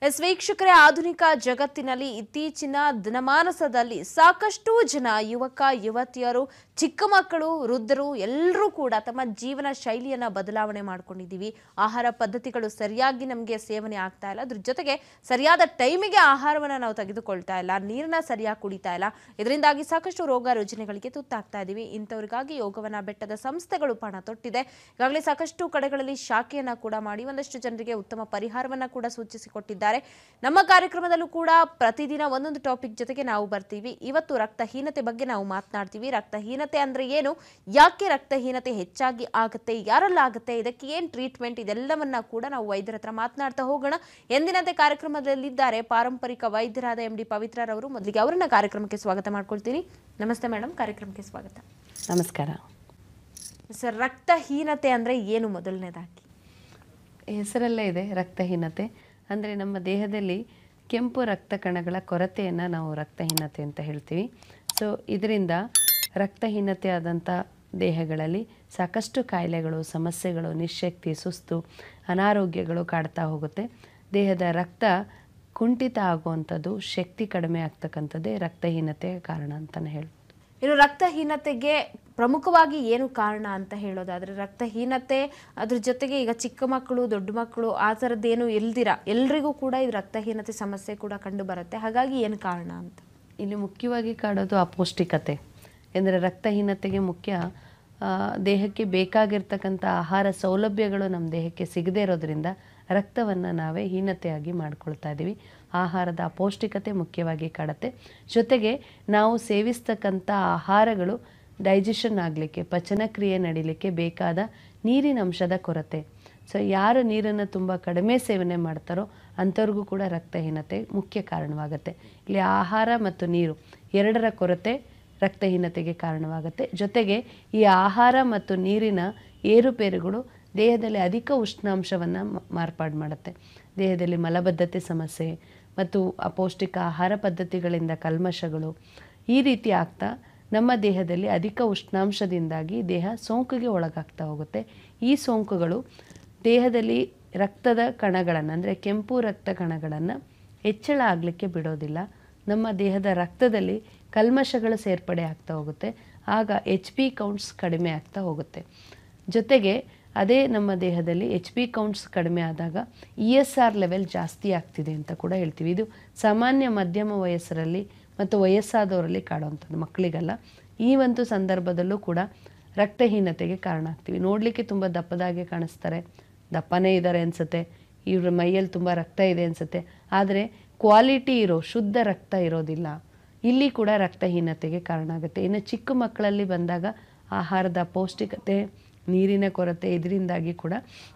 S ವೀಕ್ಷಕರೇ ಆಧುನಿಕ ಜಗತ್ತಿನಲ್ಲಿ ಇತ್ತೀಚಿನ ದಿನಮಾನಸದಲ್ಲಿ ಸಾಕಷ್ಟು ಜನ ಯುವಕ ಯುವತಿಯರು ಚಿಕ್ಕ ಮಕ್ಕಳು ವೃದ್ಧರು ಎಲ್ಲರೂ ಕೂಡ ತಮ್ಮ ಜೀವನ ಶೈಲಿಯನ್ನ ಬದಲಾವಣೆ ಮಾಡ್ಕೊಂಡಿದ್ದೀವಿ ಆಹಾರ ಪದ್ಧತಿಗಳು ಸರಿಯಾಗಿ ನಮಗೆ ಸೇವನೆ ಆಗ್ತಾ ಇಲ್ಲ ಅದ್ರ ಜೊತೆಗೆ ಸರಿಯಾದ ಟೈಮಿಗೆ ಆಹಾರವನ್ನು ನಾವು ತೆಗೆದುಕೊಳ್ತಾ ಇಲ್ಲ ನೀರನ್ನ ಸರಿಯಾಗಿ ಕುಡಿತಾ ಇಲ್ಲ ಇದರಿಂದಾಗಿ ಸಾಕಷ್ಟು ರೋಗ ರುಜಿನಗಳಿಗೆ ತುತ್ತಾಗ್ತಾ ಇದ್ದೀವಿ ಇಂಥವ್ರಿಗಾಗಿ ಯೋಗವನ ಬೆಟ್ಟದ ಸಂಸ್ಥೆಗಳು ಪಣ ತೊಟ್ಟಿದೆ ಈಗಾಗಲೇ ಸಾಕಷ್ಟು ಕಡೆಗಳಲ್ಲಿ ಶಾಖೆಯನ್ನ ಕೂಡ ಮಾಡಿ ಒಂದಷ್ಟು ಜನರಿಗೆ ಉತ್ತಮ ಪರಿಹಾರವನ್ನ ಕೂಡ ಸೂಚಿಸಿಕೊಟ್ಟಿದ್ದಾರೆ ನಮ್ಮ ಕಾರ್ಯಕ್ರಮದಲ್ಲೂ ಕೂಡ ಪ್ರತಿದಿನ ಒಂದೊಂದು ಟಾಪಿಕ್ ಜೊತೆಗೆ ನಾವು ಬರ್ತೀವಿ ಇವತ್ತು ರಕ್ತಹೀನತೆ ಬಗ್ಗೆ ನಾವು ಮಾತನಾಡ್ತೀವಿ ರಕ್ತಹೀನತೆ ಅಂದ್ರೆ ಏನು ಯಾಕೆ ರಕ್ತಹೀನತೆ ಹೆಚ್ಚಾಗಿ ಆಗುತ್ತೆ ಯಾರೆಲ್ಲ ಆಗುತ್ತೆ ಇದಕ್ಕೆ ಏನ್ ಟ್ರೀಟ್ಮೆಂಟ್ ಇದೆಲ್ಲವನ್ನ ಕೂಡ ನಾವು ವೈದ್ಯರ ಹತ್ರ ಮಾತನಾಡ್ತಾ ಹೋಗೋಣ ಎಂದಿನಂತೆ ಕಾರ್ಯಕ್ರಮದಲ್ಲಿದ್ದಾರೆ ಪಾರಂಪರಿಕ ವೈದ್ಯರಾದ ಎಂ ಡಿ ಪವಿತ್ರರವರು ಮೊದಲಿಗೆ ಅವರನ್ನ ಕಾರ್ಯಕ್ರಮಕ್ಕೆ ಸ್ವಾಗತ ಮಾಡ್ಕೊಳ್ತೀನಿ ನಮಸ್ತೆ ಮೇಡಮ್ ಕಾರ್ಯಕ್ರಮಕ್ಕೆ ಸ್ವಾಗತ ನಮಸ್ಕಾರ ಸರ್ ರಕ್ತಹೀನತೆ ಅಂದ್ರೆ ಏನು ಮೊದಲನೇದಾಗಿ ಹೆಸರಲ್ಲೇ ಇದೆ ರಕ್ತಹೀನತೆ ಅಂದರೆ ನಮ್ಮ ದೇಹದಲ್ಲಿ ಕೆಂಪು ರಕ್ತ ಕಣಗಳ ಕೊರತೆಯನ್ನು ನಾವು ರಕ್ತಹೀನತೆ ಅಂತ ಹೇಳ್ತೀವಿ ಸೊ ಇದರಿಂದ ರಕ್ತಹೀನತೆ ಆದಂಥ ದೇಹಗಳಲ್ಲಿ ಸಾಕಷ್ಟು ಕಾಯಿಲೆಗಳು ಸಮಸ್ಯೆಗಳು ನಿಶಕ್ತಿ ಸುಸ್ತು ಅನಾರೋಗ್ಯಗಳು ಕಾಡ್ತಾ ಹೋಗುತ್ತೆ ದೇಹದ ರಕ್ತ ಕುಂಠಿತ ಆಗುವಂಥದ್ದು ಶಕ್ತಿ ಕಡಿಮೆ ಆಗ್ತಕ್ಕಂಥದ್ದೇ ರಕ್ತಹೀನತೆಯ ಕಾರಣ ಅಂತಲೇ ಹೇಳ್ಬೋದು ಇನ್ನು ರಕ್ತಹೀನತೆಗೆ ಪ್ರಮುಖವಾಗಿ ಏನು ಕಾರಣ ಅಂತ ಹೇಳೋದಾದ್ರೆ ರಕ್ತಹೀನತೆ ಅದ್ರ ಜೊತೆಗೆ ಈಗ ಚಿಕ್ಕ ಮಕ್ಕಳು ದೊಡ್ಡ ಮಕ್ಕಳು ಆ ಥರದ್ದೇನು ಎಲ್ದಿರ ಎಲ್ರಿಗೂ ಕೂಡ ಇದು ರಕ್ತಹೀನತೆ ಸಮಸ್ಯೆ ಕೂಡ ಕಂಡು ಬರುತ್ತೆ ಹಾಗಾಗಿ ಏನು ಕಾರಣ ಅಂತ ಇಲ್ಲಿ ಮುಖ್ಯವಾಗಿ ಕಾಡೋದು ಅಪೌಷ್ಟಿಕತೆ ಎಂದರೆ ರಕ್ತಹೀನತೆಗೆ ಮುಖ್ಯ ಆ, ದೇಹಕ್ಕೆ ಬೇಕಾಗಿರ್ತಕ್ಕಂಥ ಆಹಾರ ಸೌಲಭ್ಯಗಳು ನಮ್ಮ ದೇಹಕ್ಕೆ ಸಿಗದೇ ಇರೋದ್ರಿಂದ ರಕ್ತವನ್ನು ನಾವೇ ಹೀನತೆಯಾಗಿ ಮಾಡ್ಕೊಳ್ತಾ ಇದ್ದೀವಿ ಆಹಾರದ ಅಪೌಷ್ಟಿಕತೆ ಮುಖ್ಯವಾಗಿ ಕಾಡುತ್ತೆ ಜೊತೆಗೆ ನಾವು ಸೇವಿಸ್ತಕ್ಕಂಥ ಆಹಾರಗಳು ಡೈಜೆಷನ್ ಆಗಲಿಕ್ಕೆ ಪಚನಕ್ರಿಯೆ ನಡೀಲಿಕ್ಕೆ ಬೇಕಾದ ನೀರಿನ ಅಂಶದ ಕೊರತೆ ಸೊ ಯಾರು ನೀರನ್ನು ತುಂಬ ಕಡಿಮೆ ಸೇವನೆ ಮಾಡ್ತಾರೋ ಅಂಥವ್ರಿಗೂ ಕೂಡ ರಕ್ತಹೀನತೆ ಮುಖ್ಯ ಕಾರಣವಾಗುತ್ತೆ ಇಲ್ಲಿ ಆಹಾರ ಮತ್ತು ನೀರು ಎರಡರ ಕೊರತೆ ರಕ್ತಹೀನತೆಗೆ ಕಾರಣವಾಗುತ್ತೆ ಜೊತೆಗೆ ಈ ಆಹಾರ ಮತ್ತು ನೀರಿನ ಏರುಪೇರುಗಳು ದೇಹದಲ್ಲಿ ಅಧಿಕ ಉಷ್ಣಾಂಶವನ್ನು ಮಾರ್ಪಾಡು ಮಾಡುತ್ತೆ ದೇಹದಲ್ಲಿ ಮಲಬದ್ಧತೆ ಸಮಸ್ಯೆ ಮತ್ತು ಅಪೌಷ್ಟಿಕ ಆಹಾರ ಪದ್ಧತಿಗಳಿಂದ ಕಲ್ಮಶಗಳು ಈ ರೀತಿ ಆಗ್ತಾ ನಮ್ಮ ದೇಹದಲ್ಲಿ ಅಧಿಕ ಉಷ್ಣಾಂಶದಿಂದಾಗಿ ದೇಹ ಸೋಂಕಿಗೆ ಒಳಗಾಗ್ತಾ ಹೋಗುತ್ತೆ ಈ ಸೋಂಕುಗಳು ದೇಹದಲ್ಲಿ ರಕ್ತದ ಕಣಗಳನ್ನು ಅಂದರೆ ಕೆಂಪು ರಕ್ತ ಕಣಗಳನ್ನು ಹೆಚ್ಚಳ ಆಗಲಿಕ್ಕೆ ಬಿಡೋದಿಲ್ಲ ನಮ್ಮ ದೇಹದ ರಕ್ತದಲ್ಲಿ ಕಲ್ಮಶಗಳು ಸೇರ್ಪಡೆ ಆಗ್ತಾ ಹೋಗುತ್ತೆ ಆಗ ಎಚ್ ಪಿ ಕೌಂಟ್ಸ್ ಕಡಿಮೆ ಆಗ್ತಾ ಹೋಗುತ್ತೆ ಜೊತೆಗೆ ಅದೇ ನಮ್ಮ ದೇಹದಲ್ಲಿ ಎಚ್ ಪಿ ಕೌಂಟ್ಸ್ ಕಡಿಮೆ ಆದಾಗ ಇ ಎಸ್ ಆರ್ ಲೆವೆಲ್ ಜಾಸ್ತಿ ಆಗ್ತಿದೆ ಅಂತ ಕೂಡ ಹೇಳ್ತೀವಿ ಇದು ಸಾಮಾನ್ಯ ಮಧ್ಯಮ ವಯಸ್ಸರಲ್ಲಿ ಮತ್ತು ವಯಸ್ಸಾದವರಲ್ಲಿ ಕಾಡುವಂಥದ್ದು ಮಕ್ಕಳಿಗೆಲ್ಲ ಈ ಒಂದು ಸಂದರ್ಭದಲ್ಲೂ ಕೂಡ ರಕ್ತಹೀನತೆಗೆ ಕಾರಣ ಆಗ್ತೀವಿ ನೋಡಲಿಕ್ಕೆ ತುಂಬ ದಪ್ಪದಾಗೆ ಕಾಣಿಸ್ತಾರೆ ದಪ್ಪನೇ ಇದ್ದಾರೆ ಅನಿಸುತ್ತೆ ಇವ್ರ ಮೈಯಲ್ಲಿ ತುಂಬ ರಕ್ತ ಇದೆ ಅನಿಸುತ್ತೆ ಆದರೆ ಕ್ವಾಲಿಟಿ ಇರೋ ಶುದ್ಧ ರಕ್ತ ಇರೋದಿಲ್ಲ ಇಲ್ಲಿ ಕೂಡ ರಕ್ತಹೀನತೆಗೆ ಕಾರಣ ಆಗುತ್ತೆ ಇನ್ನು ಚಿಕ್ಕ ಮಕ್ಕಳಲ್ಲಿ ಬಂದಾಗ ಆಹಾರದ ಪೌಷ್ಟಿಕತೆ ನೀರಿನ ಕೊರತೆ ಇದರಿಂದಾಗಿ ಕೂಡ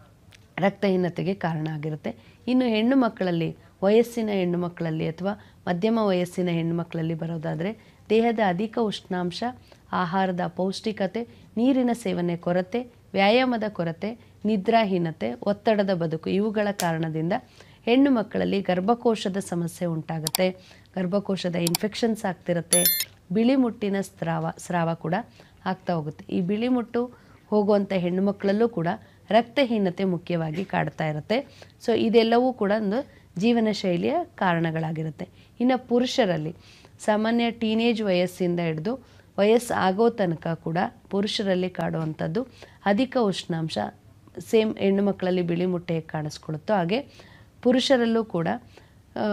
ರಕ್ತಹೀನತೆಗೆ ಕಾರಣ ಆಗಿರುತ್ತೆ ಇನ್ನು ಹೆಣ್ಣು ಮಕ್ಕಳಲ್ಲಿ ವಯಸ್ಸಿನ ಹೆಣ್ಣು ಮಕ್ಕಳಲ್ಲಿ ಅಥವಾ ಮಧ್ಯಮ ವಯಸ್ಸಿನ ಹೆಣ್ಣು ಮಕ್ಕಳಲ್ಲಿ ಬರೋದಾದರೆ ದೇಹದ ಅಧಿಕ ಉಷ್ಣಾಂಶ ಆಹಾರದ ಅಪೌಷ್ಟಿಕತೆ ನೀರಿನ ಸೇವನೆ ಕೊರತೆ ವ್ಯಾಯಾಮದ ಕೊರತೆ ನಿದ್ರಾಹೀನತೆ ಒತ್ತಡದ ಬದುಕು ಇವುಗಳ ಕಾರಣದಿಂದ ಹೆಣ್ಣು ಮಕ್ಕಳಲ್ಲಿ ಗರ್ಭಕೋಶದ ಸಮಸ್ಯೆ ಉಂಟಾಗುತ್ತೆ ಗರ್ಭಕೋಶದ ಇನ್ಫೆಕ್ಷನ್ಸ್ ಆಗ್ತಿರುತ್ತೆ ಬಿಳಿ ಮುಟ್ಟಿನ ಸ್ರಾವ ಸ್ರಾವ ಕೂಡ ಆಗ್ತಾ ಹೋಗುತ್ತೆ ಈ ಬಿಳಿ ಮುಟ್ಟು ಹೋಗುವಂಥ ಹೆಣ್ಣು ಮಕ್ಕಳಲ್ಲೂ ಕೂಡ ರಕ್ತಹೀನತೆ ಮುಖ್ಯವಾಗಿ ಕಾಡ್ತಾ ಇರುತ್ತೆ ಸೊ ಇದೆಲ್ಲವೂ ಕೂಡ ಒಂದು ಜೀವನ ಶೈಲಿಯ ಕಾರಣಗಳಾಗಿರುತ್ತೆ ಇನ್ನು ಪುರುಷರಲ್ಲಿ ಸಾಮಾನ್ಯ ಟೀನೇಜ್ ವಯಸ್ಸಿಂದ ಹಿಡಿದು ವಯಸ್ಸು ಆಗೋ ತನಕ ಕೂಡ ಪುರುಷರಲ್ಲಿ ಕಾಡುವಂಥದ್ದು ಅಧಿಕ ಉಷ್ಣಾಂಶ ಸೇಮ್ ಹೆಣ್ಣು ಮಕ್ಕಳಲ್ಲಿ ಬಿಳಿ ಮುಟ್ಟೆ ಹೇಗೆ ಕಾಣಿಸ್ಕೊಳ್ಳುತ್ತೋ ಹಾಗೆ ಪುರುಷರಲ್ಲೂ ಕೂಡ ಆ,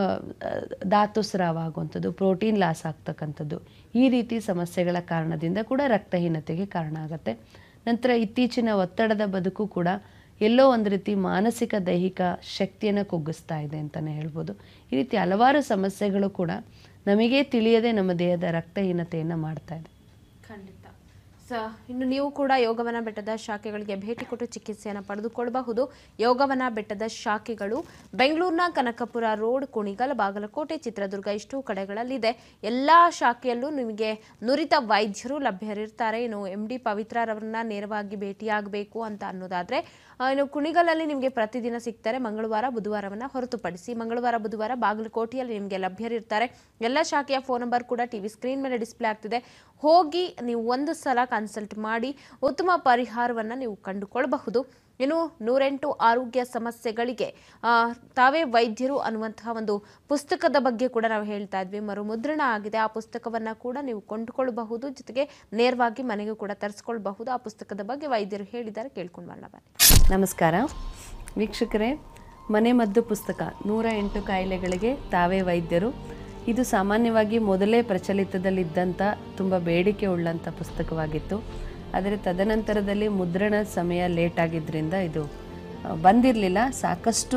ಧಾತುಸ್ರಾವ ಆಗುವಂಥದ್ದು ಪ್ರೋಟೀನ್ ಲಾಸ್ ಆಗ್ತಕ್ಕಂಥದ್ದು ಈ ರೀತಿ ಸಮಸ್ಯೆಗಳ ಕಾರಣದಿಂದ ಕೂಡ ರಕ್ತಹೀನತೆಗೆ ಕಾರಣ ಆಗುತ್ತೆ ನಂತರ ಇತ್ತೀಚಿನ ಒತ್ತಡದ ಬದುಕು ಕೂಡ ಎಲ್ಲೋ ಒಂದು ರೀತಿ ಮಾನಸಿಕ ದೈಹಿಕ ಶಕ್ತಿಯನ್ನು ಕುಗ್ಗಿಸ್ತಾ ಇದೆ ಅಂತಲೇ ಹೇಳ್ಬೋದು ಈ ರೀತಿ ಹಲವಾರು ಸಮಸ್ಯೆಗಳು ಕೂಡ ನಮಗೇ ತಿಳಿಯದೆ ನಮ್ಮ ದೇಹದ ರಕ್ತಹೀನತೆಯನ್ನು ಮಾಡ್ತಾ ಇದೆ ಖಂಡಿತ ಸ ಇನ್ನು ನೀವು ಕೂಡ ಯೋಗವನ ಬೆಟ್ಟದ ಶಾಖೆಗಳಿಗೆ ಭೇಟಿ ಕೊಟ್ಟು ಚಿಕಿತ್ಸೆಯನ್ನು ಪಡೆದುಕೊಳ್ಳಬಹುದು ಯೋಗವನ ಬೆಟ್ಟದ ಶಾಖೆಗಳು ಬೆಂಗಳೂರಿನ ಕನಕಪುರ ರೋಡ್ ಕುಣಿಗಲ್ ಬಾಗಲಕೋಟೆ ಚಿತ್ರದುರ್ಗ ಇಷ್ಟು ಕಡೆಗಳಲ್ಲಿದೆ ಎಲ್ಲ ಶಾಖೆಯಲ್ಲೂ ನಿಮಗೆ ನುರಿತ ವೈದ್ಯರು ಲಭ್ಯರಿರ್ತಾರೆ ಇನ್ನು ಎಂ ಡಿ ಪವಿತ್ರರವರನ್ನ ನೇರವಾಗಿ ಭೇಟಿಯಾಗಬೇಕು ಅಂತ ಅನ್ನೋದಾದ್ರೆ ಆ, ಇನ್ನು ಕುಣಿಗಲಲ್ಲಿ ನಿಮಗೆ ಪ್ರತಿದಿನ ಸಿಗ್ತಾರೆ ಮಂಗಳವಾರ ಬುಧವಾರವನ್ನ ಹೊರತುಪಡಿಸಿ ಮಂಗಳವಾರ ಬುಧವಾರ ಬಾಗಲಕೋಟೆಯಲ್ಲಿ ನಿಮಗೆ ಲಭ್ಯರಿರ್ತಾರೆ ಎಲ್ಲ ಶಾಖೆಯ ಫೋನ್ ನಂಬರ್ ಕೂಡ ಟಿವಿ ಸ್ಕ್ರೀನ್ ಮೇಲೆ ಡಿಸ್ಪ್ಲೇ ಆಗ್ತಿದೆ ಹೋಗಿ ನೀವು ಒಂದು ಸಲ ಕನ್ಸಲ್ಟ್ ಕನ್ಸಲ್ಟ್ ಮಾಡಿ ಉತ್ತಮ ಪರಿಹಾರವನ್ನು ನೀವು ಕಂಡುಕೊಳ್ಳಬಹುದು ಇನ್ನು ನೂರೆಂಟು ಆರೋಗ್ಯ ಸಮಸ್ಯೆಗಳಿಗೆ ಆ, ತಾವೇ ವೈದ್ಯರು ಅನ್ನುವಂತಹ ಒಂದು ಪುಸ್ತಕದ ಬಗ್ಗೆ ಕೂಡ ನಾವು ಹೇಳ್ತಾ ಇದ್ವಿ ಮರುಮುದ್ರಣ ಆಗಿದೆ ಆ ಪುಸ್ತಕವನ್ನು ಕೂಡ ನೀವು ಕೊಂಡುಕೊಳ್ಳಬಹುದು ಜೊತೆಗೆ ನೇರವಾಗಿ ಮನೆಗೂ ಕೂಡ ತರಿಸ್ಕೊಳ್ಬಹುದು ಆ ಪುಸ್ತಕದ ಬಗ್ಗೆ ವೈದ್ಯರು ಹೇಳಿದ್ದಾರೆ ಕೇಳ್ಕೊಂಡು ಬರೋಣ ಬನ್ನಿ ನಮಸ್ಕಾರ ವೀಕ್ಷಕರೇ ಮನೆ ಮದ್ದು ಪುಸ್ತಕ ನೂರ ಎಂಟು ಕಾಯಿಲೆಗಳಿಗೆ ತಾವೇ ವೈದ್ಯರು ಇದು ಸಾಮಾನ್ಯವಾಗಿ ಮೊದಲೇ ಪ್ರಚಲಿತದಲ್ಲಿದ್ದಂಥ ತುಂಬ ಬೇಡಿಕೆ ಉಳ್ಳಂಥ ಪುಸ್ತಕವಾಗಿತ್ತು ಆದರೆ ತದನಂತರದಲ್ಲಿ ಮುದ್ರಣ ಸಮಯ ಲೇಟ್ ಆಗಿದ್ದರಿಂದ ಇದು ಬಂದಿರಲಿಲ್ಲ ಸಾಕಷ್ಟು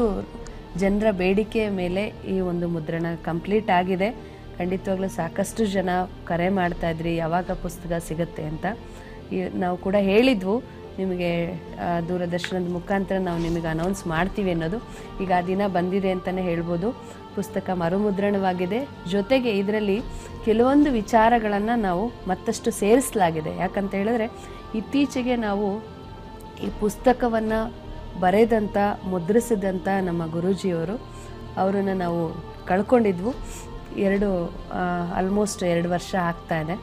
ಜನರ ಬೇಡಿಕೆಯ ಮೇಲೆ ಈ ಒಂದು ಮುದ್ರಣ ಕಂಪ್ಲೀಟ್ ಆಗಿದೆ ಖಂಡಿತವಾಗ್ಲೂ ಸಾಕಷ್ಟು ಜನ ಕರೆ ಮಾಡ್ತಾ ಇದ್ರಿ ಯಾವಾಗ ಪುಸ್ತಕ ಸಿಗುತ್ತೆ ಅಂತ ಈ- ನಾವು ಕೂಡ ಹೇಳಿದ್ವು ನಿಮಗೆ ಆ, ದೂರದರ್ಶನದ ಮುಖಾಂತರ ನಾವು ನಿಮಗೆ ಅನೌನ್ಸ್ ಮಾಡ್ತೀವಿ ಅನ್ನೋದು ಈಗ ಆ ದಿನ ಬಂದಿದೆ ಅಂತಲೇ ಹೇಳ್ಬೋದು ಪುಸ್ತಕ ಮರುಮುದ್ರಣವಾಗಿದೆ ಜೊತೆಗೆ ಇದರಲ್ಲಿ ಕೆಲವೊಂದು ವಿಚಾರಗಳನ್ನು ನಾವು ಮತ್ತಷ್ಟು ಸೇರಿಸಲಾಗಿದೆ ಯಾಕಂತ ಹೇಳಿದ್ರೆ ಇತ್ತೀಚೆಗೆ ನಾವು ಈ ಪುಸ್ತಕವನ್ನು ಬರೆದಂಥ ಮುದ್ರಿಸಿದಂಥ ನಮ್ಮ ಗುರೂಜಿಯವರು ಅವರನ್ನು ನಾವು ಕಳ್ಕೊಂಡಿದ್ವು ಎರಡು ಆಲ್ಮೋಸ್ಟ್ ಎರಡು ವರ್ಷ ಆಗ್ತಾ ಇದೆ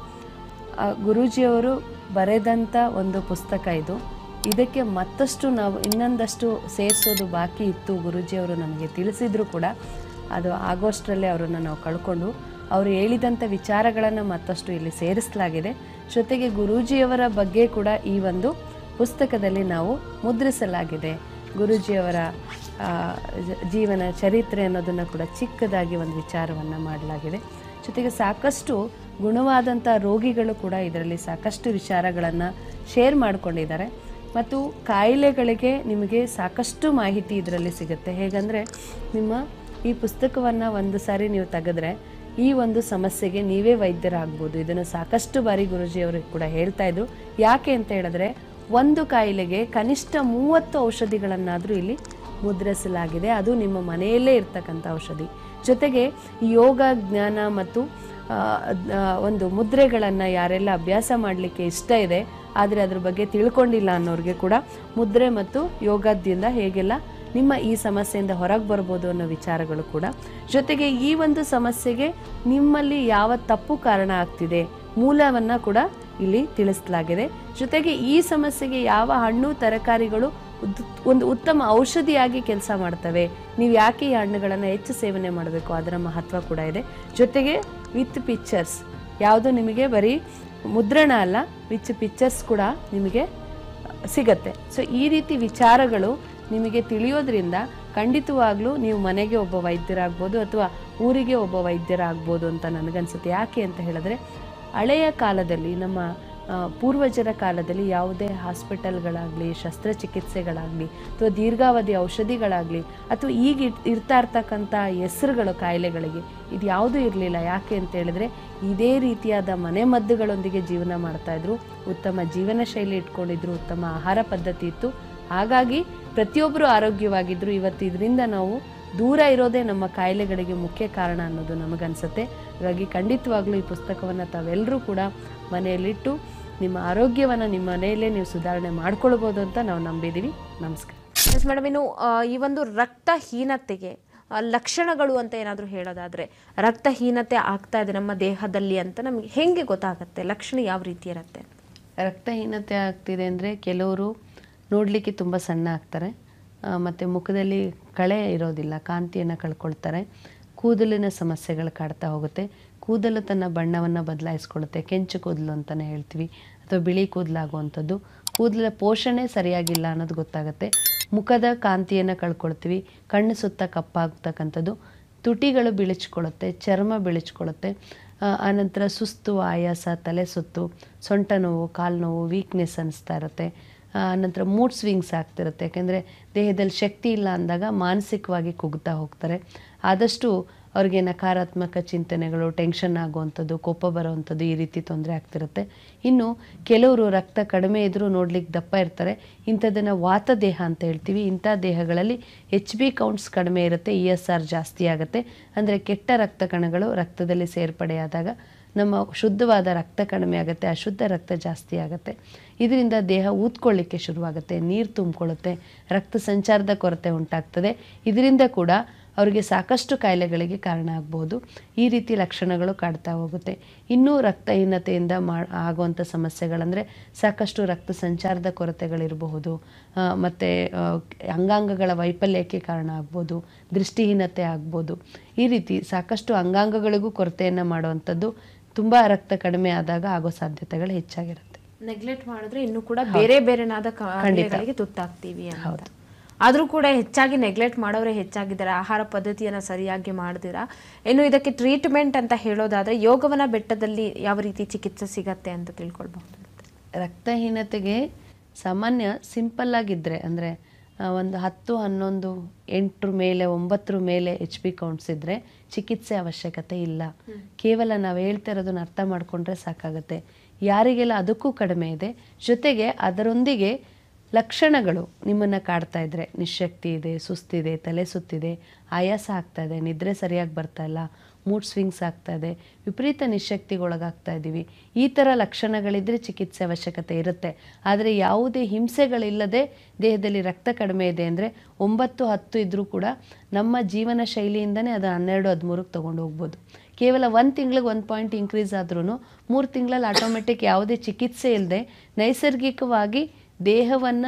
ಆ ಗುರೂಜಿಯವರು ಬರೆದಂಥ ಒಂದು ಪುಸ್ತಕ ಇದು ಇದಕ್ಕೆ ಮತ್ತಷ್ಟು ನಾವು ಇನ್ನೊಂದಷ್ಟು ಸೇರಿಸೋದು ಬಾಕಿ ಇತ್ತು ಗುರೂಜಿಯವರು ನಮಗೆ ತಿಳಿಸಿದ್ರು ಕೂಡ ಅದು ಆಗೋಷ್ಟರಲ್ಲೇ ಅವರನ್ನು ನಾವು ಕಳ್ಕೊಂಡು ಅವರು ಹೇಳಿದಂಥ ವಿಚಾರಗಳನ್ನು ಮತ್ತಷ್ಟು ಇಲ್ಲಿ ಸೇರಿಸಲಾಗಿದೆ ಜೊತೆಗೆ ಗುರೂಜಿಯವರ ಬಗ್ಗೆ ಕೂಡ ಈ ಒಂದು ಪುಸ್ತಕದಲ್ಲಿ ನಾವು ಮುದ್ರಿಸಲಾಗಿದೆ ಗುರೂಜಿಯವರ ಆ, ಜ- ಜೀವನ ಚರಿತ್ರೆ ಅನ್ನೋದನ್ನು ಕೂಡ ಚಿಕ್ಕದಾಗಿ ಒಂದು ವಿಚಾರವನ್ನು ಮಾಡಲಾಗಿದೆ ಜೊತೆಗೆ ಸಾಕಷ್ಟು ಗುಣವಾದಂಥ ರೋಗಿಗಳು ಕೂಡ ಇದರಲ್ಲಿ ಸಾಕಷ್ಟು ವಿಚಾರಗಳನ್ನು ಶೇರ್ ಮಾಡ್ಕೊಂಡಿದ್ದಾರೆ ಮತ್ತು ಕಾಯಿಲೆಗಳಿಗೆ ನಿಮಗೆ ಸಾಕಷ್ಟು ಮಾಹಿತಿ ಇದರಲ್ಲಿ ಸಿಗುತ್ತೆ ಹೇಗಂದರೆ ನಿಮ್ಮ ಈ ಪುಸ್ತಕವನ್ನು ಒಂದು ಸಾರಿ ನೀವು ತೆಗೆದ್ರೆ ಈ ಒಂದು ಸಮಸ್ಯೆಗೆ ನೀವೇ ವೈದ್ಯರಾಗ್ಬೋದು ಇದನ್ನು ಸಾಕಷ್ಟು ಬಾರಿ ಗುರುಜಿಯವರು ಕೂಡ ಹೇಳ್ತಾ ಇದ್ರು ಯಾಕೆ ಅಂತ ಹೇಳಿದ್ರೆ ಒಂದು ಕಾಯಿಲೆಗೆ ಕನಿಷ್ಠ ಮೂವತ್ತು ಔಷಧಿಗಳನ್ನಾದರೂ ಇಲ್ಲಿ ಮುದ್ರಿಸಲಾಗಿದೆ ಅದು ನಿಮ್ಮ ಮನೆಯಲ್ಲೇ ಇರ್ತಕ್ಕಂಥ ಔಷಧಿ ಜೊತೆಗೆ ಯೋಗ ಜ್ಞಾನ ಮತ್ತು ಆ, ಆ, ಒಂದು ಮುದ್ರೆಗಳನ್ನು ಯಾರೆಲ್ಲ ಅಭ್ಯಾಸ ಮಾಡಲಿಕ್ಕೆ ಇಷ್ಟ ಇದೆ ಆದರೆ ಅದ್ರ ಬಗ್ಗೆ ತಿಳ್ಕೊಂಡಿಲ್ಲ ಅನ್ನೋರಿಗೆ ಕೂಡ ಮುದ್ರೆ ಮತ್ತು ಯೋಗದಿಂದ ಹೇಗೆಲ್ಲ ನಿಮ್ಮ ಈ ಸಮಸ್ಯೆಯಿಂದ ಹೊರಗೆ ಬರ್ಬೋದು ಅನ್ನೋ ವಿಚಾರಗಳು ಕೂಡ ಜೊತೆಗೆ ಈ ಒಂದು ಸಮಸ್ಯೆಗೆ ನಿಮ್ಮಲ್ಲಿ ಯಾವ ತಪ್ಪು ಕಾರಣ ಆಗ್ತಿದೆ ಮೂಲವನ್ನು ಕೂಡ ಇಲ್ಲಿ ತಿಳಿಸಲಾಗಿದೆ ಜೊತೆಗೆ ಈ ಸಮಸ್ಯೆಗೆ ಯಾವ ಹಣ್ಣು ತರಕಾರಿಗಳು ಉದ್- ಒಂದು ಉತ್ತಮ ಔಷಧಿಯಾಗಿ ಕೆಲಸ ಮಾಡ್ತವೆ ನೀವು ಯಾಕೆ ಈ ಹಣ್ಣುಗಳನ್ನು ಹೆಚ್ಚು ಸೇವನೆ ಮಾಡಬೇಕು ಅದರ ಮಹತ್ವ ಕೂಡ ಇದೆ ಜೊತೆಗೆ ವಿತ್ ಪಿಕ್ಚರ್ಸ್ ಯಾವುದು ನಿಮಗೆ ಬರೀ ಮುದ್ರಣ ಅಲ್ಲ ವಿತ್ ಪಿಕ್ಚರ್ಸ್ ಕೂಡ ನಿಮಗೆ ಸಿಗತ್ತೆ ಸೊ ಈ ರೀತಿ ವಿಚಾರಗಳು ನಿಮಗೆ ತಿಳಿಯೋದ್ರಿಂದ ಖಂಡಿತವಾಗ್ಲೂ ನೀವು ಮನೆಗೆ ಒಬ್ಬ ವೈದ್ಯರಾಗ್ಬೋದು ಅಥವಾ ಊರಿಗೆ ಒಬ್ಬ ವೈದ್ಯರಾಗ್ಬೋದು ಅಂತ ನನಗನ್ಸುತ್ತೆ ಯಾಕೆ ಅಂತ ಹೇಳಿದ್ರೆ ಹಳೆಯ ಕಾಲದಲ್ಲಿ ನಮ್ಮ ಆ, ಪೂರ್ವಜರ ಕಾಲದಲ್ಲಿ ಯಾವುದೇ ಹಾಸ್ಪಿಟಲ್ಗಳಾಗಲಿ ಶಸ್ತ್ರಚಿಕಿತ್ಸೆಗಳಾಗಲಿ ಅಥವಾ ದೀರ್ಘಾವಧಿ ಔಷಧಿಗಳಾಗಲಿ ಅಥವಾ ಈಗ ಇರ್- ಇರ್ತಾ ಇರ್ತಕ್ಕಂಥ ಹೆಸರುಗಳು ಕಾಯಿಲೆಗಳಿಗೆ ಇದು ಯಾವುದೂ ಇರಲಿಲ್ಲ ಯಾಕೆ ಅಂತ ಹೇಳಿದ್ರೆ ಇದೇ ರೀತಿಯಾದ ಮನೆಮದ್ದುಗಳೊಂದಿಗೆ ಜೀವನ ಮಾಡ್ತಾ ಇದ್ರು ಉತ್ತಮ ಜೀವನ ಶೈಲಿ ಇಟ್ಕೊಂಡಿದ್ರು ಉತ್ತಮ ಆಹಾರ ಪದ್ಧತಿ ಇತ್ತು ಹಾಗಾಗಿ ಪ್ರತಿಯೊಬ್ಬರು ಆರೋಗ್ಯವಾಗಿದ್ರು ಇವತ್ತು ಇದರಿಂದ ನಾವು ದೂರ ಇರೋದೇ ನಮ್ಮ ಕಾಯಿಲೆಗಳಿಗೆ ಮುಖ್ಯ ಕಾರಣ ಅನ್ನೋದು ನಮಗನ್ಸುತ್ತೆ ಹಾಗಾಗಿ ಖಂಡಿತವಾಗ್ಲೂ ಈ ಪುಸ್ತಕವನ್ನು ತಾವೆಲ್ಲರೂ ಕೂಡ ಮನೆಯಲ್ಲಿಟ್ಟು ನಿಮ್ಮ ಆರೋಗ್ಯವನ್ನು ನಿಮ್ಮ ಮನೆಯಲ್ಲೇ ನೀವು ಸುಧಾರಣೆ ಮಾಡ್ಕೊಳ್ಬೋದು ಅಂತ ನಾವು ನಂಬಿದ್ದೀವಿ ನಮಸ್ಕಾರ ಎಸ್ ಮೇಡಮ್ ಇನ್ನು ಆ, ಈ ಒಂದು ರಕ್ತಹೀನತೆಗೆ ಆ, ಲಕ್ಷಣಗಳು ಅಂತ ಏನಾದರೂ ಹೇಳೋದಾದ್ರೆ ರಕ್ತಹೀನತೆ ಆಗ್ತಾ ಇದೆ ನಮ್ಮ ದೇಹದಲ್ಲಿ ಅಂತ ನಮಗೆ ಹೆಂಗೆ ಗೊತ್ತಾಗುತ್ತೆ ಲಕ್ಷಣ ಯಾವ ರೀತಿ ಇರುತ್ತೆ ರಕ್ತಹೀನತೆ ಆಗ್ತಿದೆ ಅಂದರೆ ಕೆಲವರು ನೋಡಲಿಕ್ಕೆ ತುಂಬ ಸಣ್ಣ ಆಗ್ತಾರೆ ಆ, ಮತ್ತು ಮುಖದಲ್ಲಿ ಕಳೆ ಇರೋದಿಲ್ಲ ಕಾಂತಿಯನ್ನು ಕಳ್ಕೊಳ್ತಾರೆ ಕೂದಲಿನ ಸಮಸ್ಯೆಗಳು ಕಾಡ್ತಾ ಹೋಗುತ್ತೆ ಕೂದಲು ತನ್ನ ಬಣ್ಣವನ್ನು ಬದಲಾಯಿಸ್ಕೊಳ್ಳುತ್ತೆ ಕೆಂಚು ಕೂದಲು ಅಂತಲೇ ಹೇಳ್ತೀವಿ ಅಥವಾ ಬಿಳಿ ಕೂದಲಾಗುವಂಥದ್ದು ಕೂದಲ ಪೋಷಣೆ ಸರಿಯಾಗಿಲ್ಲ ಅನ್ನೋದು ಗೊತ್ತಾಗುತ್ತೆ ಮುಖದ ಕಾಂತಿಯನ್ನು ಕಳ್ಕೊಳ್ತೀವಿ ಕಣ್ಣು ಸುತ್ತ ಕಪ್ಪಾಗ್ತಕ್ಕಂಥದ್ದು ತುಟಿಗಳು ಬಿಳಿಚ್ಕೊಳ್ಳುತ್ತೆ ಚರ್ಮ ಬಿಳಿಚ್ಕೊಳ್ಳುತ್ತೆ ಆ, ಆನಂತರ ಸುಸ್ತು ಆಯಾಸ ತಲೆ ಸುತ್ತು ಸೊಂಟ ನೋವು ಕಾಲು ನೋವು ವೀಕ್ನೆಸ್ ಅನಿಸ್ತಾ ಇರುತ್ತೆ ಆ, ನಂತರ ಮೂಡ್ ಸ್ವಿಂಗ್ಸ್ ಆಗ್ತಿರುತ್ತೆ ಯಾಕೆಂದರೆ ದೇಹದಲ್ಲಿ ಶಕ್ತಿ ಇಲ್ಲ ಅಂದಾಗ ಮಾನಸಿಕವಾಗಿ ಕುಗ್ತಾ ಹೋಗ್ತಾರೆ ಆದಷ್ಟು ಅವ್ರಿಗೆ ನಕಾರಾತ್ಮಕ ಚಿಂತನೆಗಳು ಟೆನ್ಷನ್ ಆಗುವಂಥದ್ದು ಕೋಪ ಬರುವಂಥದ್ದು ಈ ರೀತಿ ತೊಂದರೆ ಆಗ್ತಿರುತ್ತೆ ಇನ್ನು ಕೆಲವರು ರಕ್ತ ಕಡಿಮೆ ಇದ್ದರೂ ನೋಡ್ಲಿಕ್ಕೆ ದಪ್ಪ ಇರ್ತಾರೆ ಇಂಥದ್ದನ್ನು ವಾತ ದೇಹ ಅಂತ ಹೇಳ್ತೀವಿ ಇಂಥ ದೇಹಗಳಲ್ಲಿ ಎಚ್ ಬಿ ಕೌಂಟ್ಸ್ ಕಡಿಮೆ ಇರುತ್ತೆ ಇ ಎಸ್ ಆರ್ ಜಾಸ್ತಿ ಆಗುತ್ತೆ ಅಂದರೆ ಕೆಟ್ಟ ರಕ್ತ ಕಣಗಳು ರಕ್ತದಲ್ಲಿ ಸೇರ್ಪಡೆಯಾದಾಗ ನಮ್ಮ ಶುದ್ಧವಾದ ರಕ್ತ ಕಡಿಮೆ ಆಗುತ್ತೆ ಅಶುದ್ಧ ರಕ್ತ ಜಾಸ್ತಿ ಆಗುತ್ತೆ ಇದರಿಂದ ದೇಹ ಊದ್ಕೊಳ್ಳಿಕ್ಕೆ ಶುರುವಾಗುತ್ತೆ ನೀರು ತುಂಬಿಕೊಳ್ಳುತ್ತೆ ರಕ್ತ ಸಂಚಾರದ ಕೊರತೆ ಉಂಟಾಗ್ತದೆ ಇದರಿಂದ ಕೂಡ ಅವರಿಗೆ ಸಾಕಷ್ಟು ಕಾಯಿಲೆಗಳಿಗೆ ಕಾರಣ ಆಗ್ಬೋದು ಈ ರೀತಿ ಲಕ್ಷಣಗಳು ಕಾಡ್ತಾ ಹೋಗುತ್ತೆ ಇನ್ನೂ ರಕ್ತಹೀನತೆಯಿಂದ ಮಾ ಆಗುವಂಥ ಸಮಸ್ಯೆಗಳಂದರೆ ಸಾಕಷ್ಟು ರಕ್ತ ಸಂಚಾರದ ಕೊರತೆಗಳಿರಬಹುದು ಮತ್ತು ಅಂಗಾಂಗಗಳ ವೈಫಲ್ಯಕ್ಕೆ ಕಾರಣ ಆಗ್ಬೋದು ದೃಷ್ಟಿಹೀನತೆ ಆಗ್ಬೋದು ಈ ರೀತಿ ಸಾಕಷ್ಟು ಅಂಗಾಂಗಗಳಿಗೂ ಕೊರತೆಯನ್ನು ಮಾಡುವಂಥದ್ದು ತುಂಬ ರಕ್ತ ಕಡಿಮೆ ಆದಾಗ ಆಗೋ ಸಾಧ್ಯತೆಗಳು ಹೆಚ್ಚಾಗಿರುತ್ತೆ ನೆಗ್ಲೆಕ್ಟ್ ಮಾಡಿದ್ರೆ ಇನ್ನೂ ಕೂಡ ಬೇರೆ ಬೇರೆನಾದ ಕಾಯಿಲೆಗಳಿಗೆ ತುತ್ತಾಗ್ತೀವಿ ಅಂತ ಆದ್ರೂ ಕೂಡ ಹೆಚ್ಚಾಗಿ ನೆಗ್ಲೆಕ್ಟ್ ಮಾಡೋರೇ ಹೆಚ್ಚಾಗಿದ್ದಾರೆ ಆಹಾರ ಪದ್ಧತಿಯನ್ನ ಸರಿಯಾಗಿ ಮಾಡ್ದಿರಾ ಇನ್ನು ಇದಕ್ಕೆ ಟ್ರೀಟ್ಮೆಂಟ್ ಅಂತ ಹೇಳೋದಾದ್ರೆ ಯೋಗವನ ಬೆಟ್ಟದಲ್ಲಿ ಯಾವ ರೀತಿ ಚಿಕಿತ್ಸೆ ಸಿಗತ್ತೆ ಅಂತ ತಿಳ್ಕೊಳ್ಬಹುದು ರಕ್ತಹೀನತೆಗೆ ಸಾಮಾನ್ಯ ಸಿಂಪಲ್ ಆಗಿದ್ದರೆ ಅಂದರೆ ಒಂದು ಹತ್ತು ಹನ್ನೊಂದು ಎಂಟರ ಮೇಲೆ ಒಂಬತ್ತರ ಮೇಲೆ ಎಚ್ ಪಿ ಕೌಂಟ್ಸ್ ಇದ್ದರೆ ಚಿಕಿತ್ಸೆ ಅವಶ್ಯಕತೆ ಇಲ್ಲ ಕೇವಲ ನಾವು ಹೇಳ್ತಾ ಇರೋದನ್ನ ಅರ್ಥ ಮಾಡಿಕೊಂಡ್ರೆ ಸಾಕಾಗುತ್ತೆ ಯಾರಿಗೆಲ್ಲ ಅದಕ್ಕೂ ಕಡಿಮೆ ಇದೆ ಜೊತೆಗೆ ಅದರೊಂದಿಗೆ ಲಕ್ಷಣಗಳು ನಿಮ್ಮನ್ನು ಕಾಡ್ತಾ ಇದ್ರೆ ನಿಶಕ್ತಿ ಇದೆ ಸುಸ್ತಿದೆ ತಲೆ ಸುತ್ತಿದೆ ಆಯಾಸ ಆಗ್ತಾ ಇದೆ ನಿದ್ರೆ ಸರಿಯಾಗಿ ಬರ್ತಾ ಇಲ್ಲ ಮೂಡ್ ಸ್ವಿಂಗ್ಸ್ ಆಗ್ತಾ ಇದೆ ವಿಪರೀತ ನಿಶಕ್ತಿಗೊಳಗಾಗ್ತಾ ಇದ್ದೀವಿ ಈ ಥರ ಲಕ್ಷಣಗಳಿದ್ದರೆ ಚಿಕಿತ್ಸೆ ಅವಶ್ಯಕತೆ ಇರುತ್ತೆ ಆದರೆ ಯಾವುದೇ ಹಿಂಸೆಗಳಿಲ್ಲದೆ ದೇಹದಲ್ಲಿ ರಕ್ತ ಕಡಿಮೆ ಇದೆ ಅಂದರೆ ಒಂಬತ್ತು ಹತ್ತು ಇದ್ದರೂ ಕೂಡ ನಮ್ಮ ಜೀವನ ಶೈಲಿಯಿಂದನೇ ಅದು ಹನ್ನೆರಡು ಹದಿಮೂರಕ್ಕೆ ತೊಗೊಂಡು ಹೋಗ್ಬೋದು ಕೇವಲ ಒಂದು ತಿಂಗಳಿಗೆ ಒಂದು ಪಾಯಿಂಟ್ ಇನ್ಕ್ರೀಸ್ ಆದ್ರೂ ಮೂರು ತಿಂಗಳಲ್ಲಿ ಆಟೋಮೆಟಿಕ್ ಯಾವುದೇ ಚಿಕಿತ್ಸೆ ಇಲ್ಲದೆ ನೈಸರ್ಗಿಕವಾಗಿ ದೇಹವನ್ನು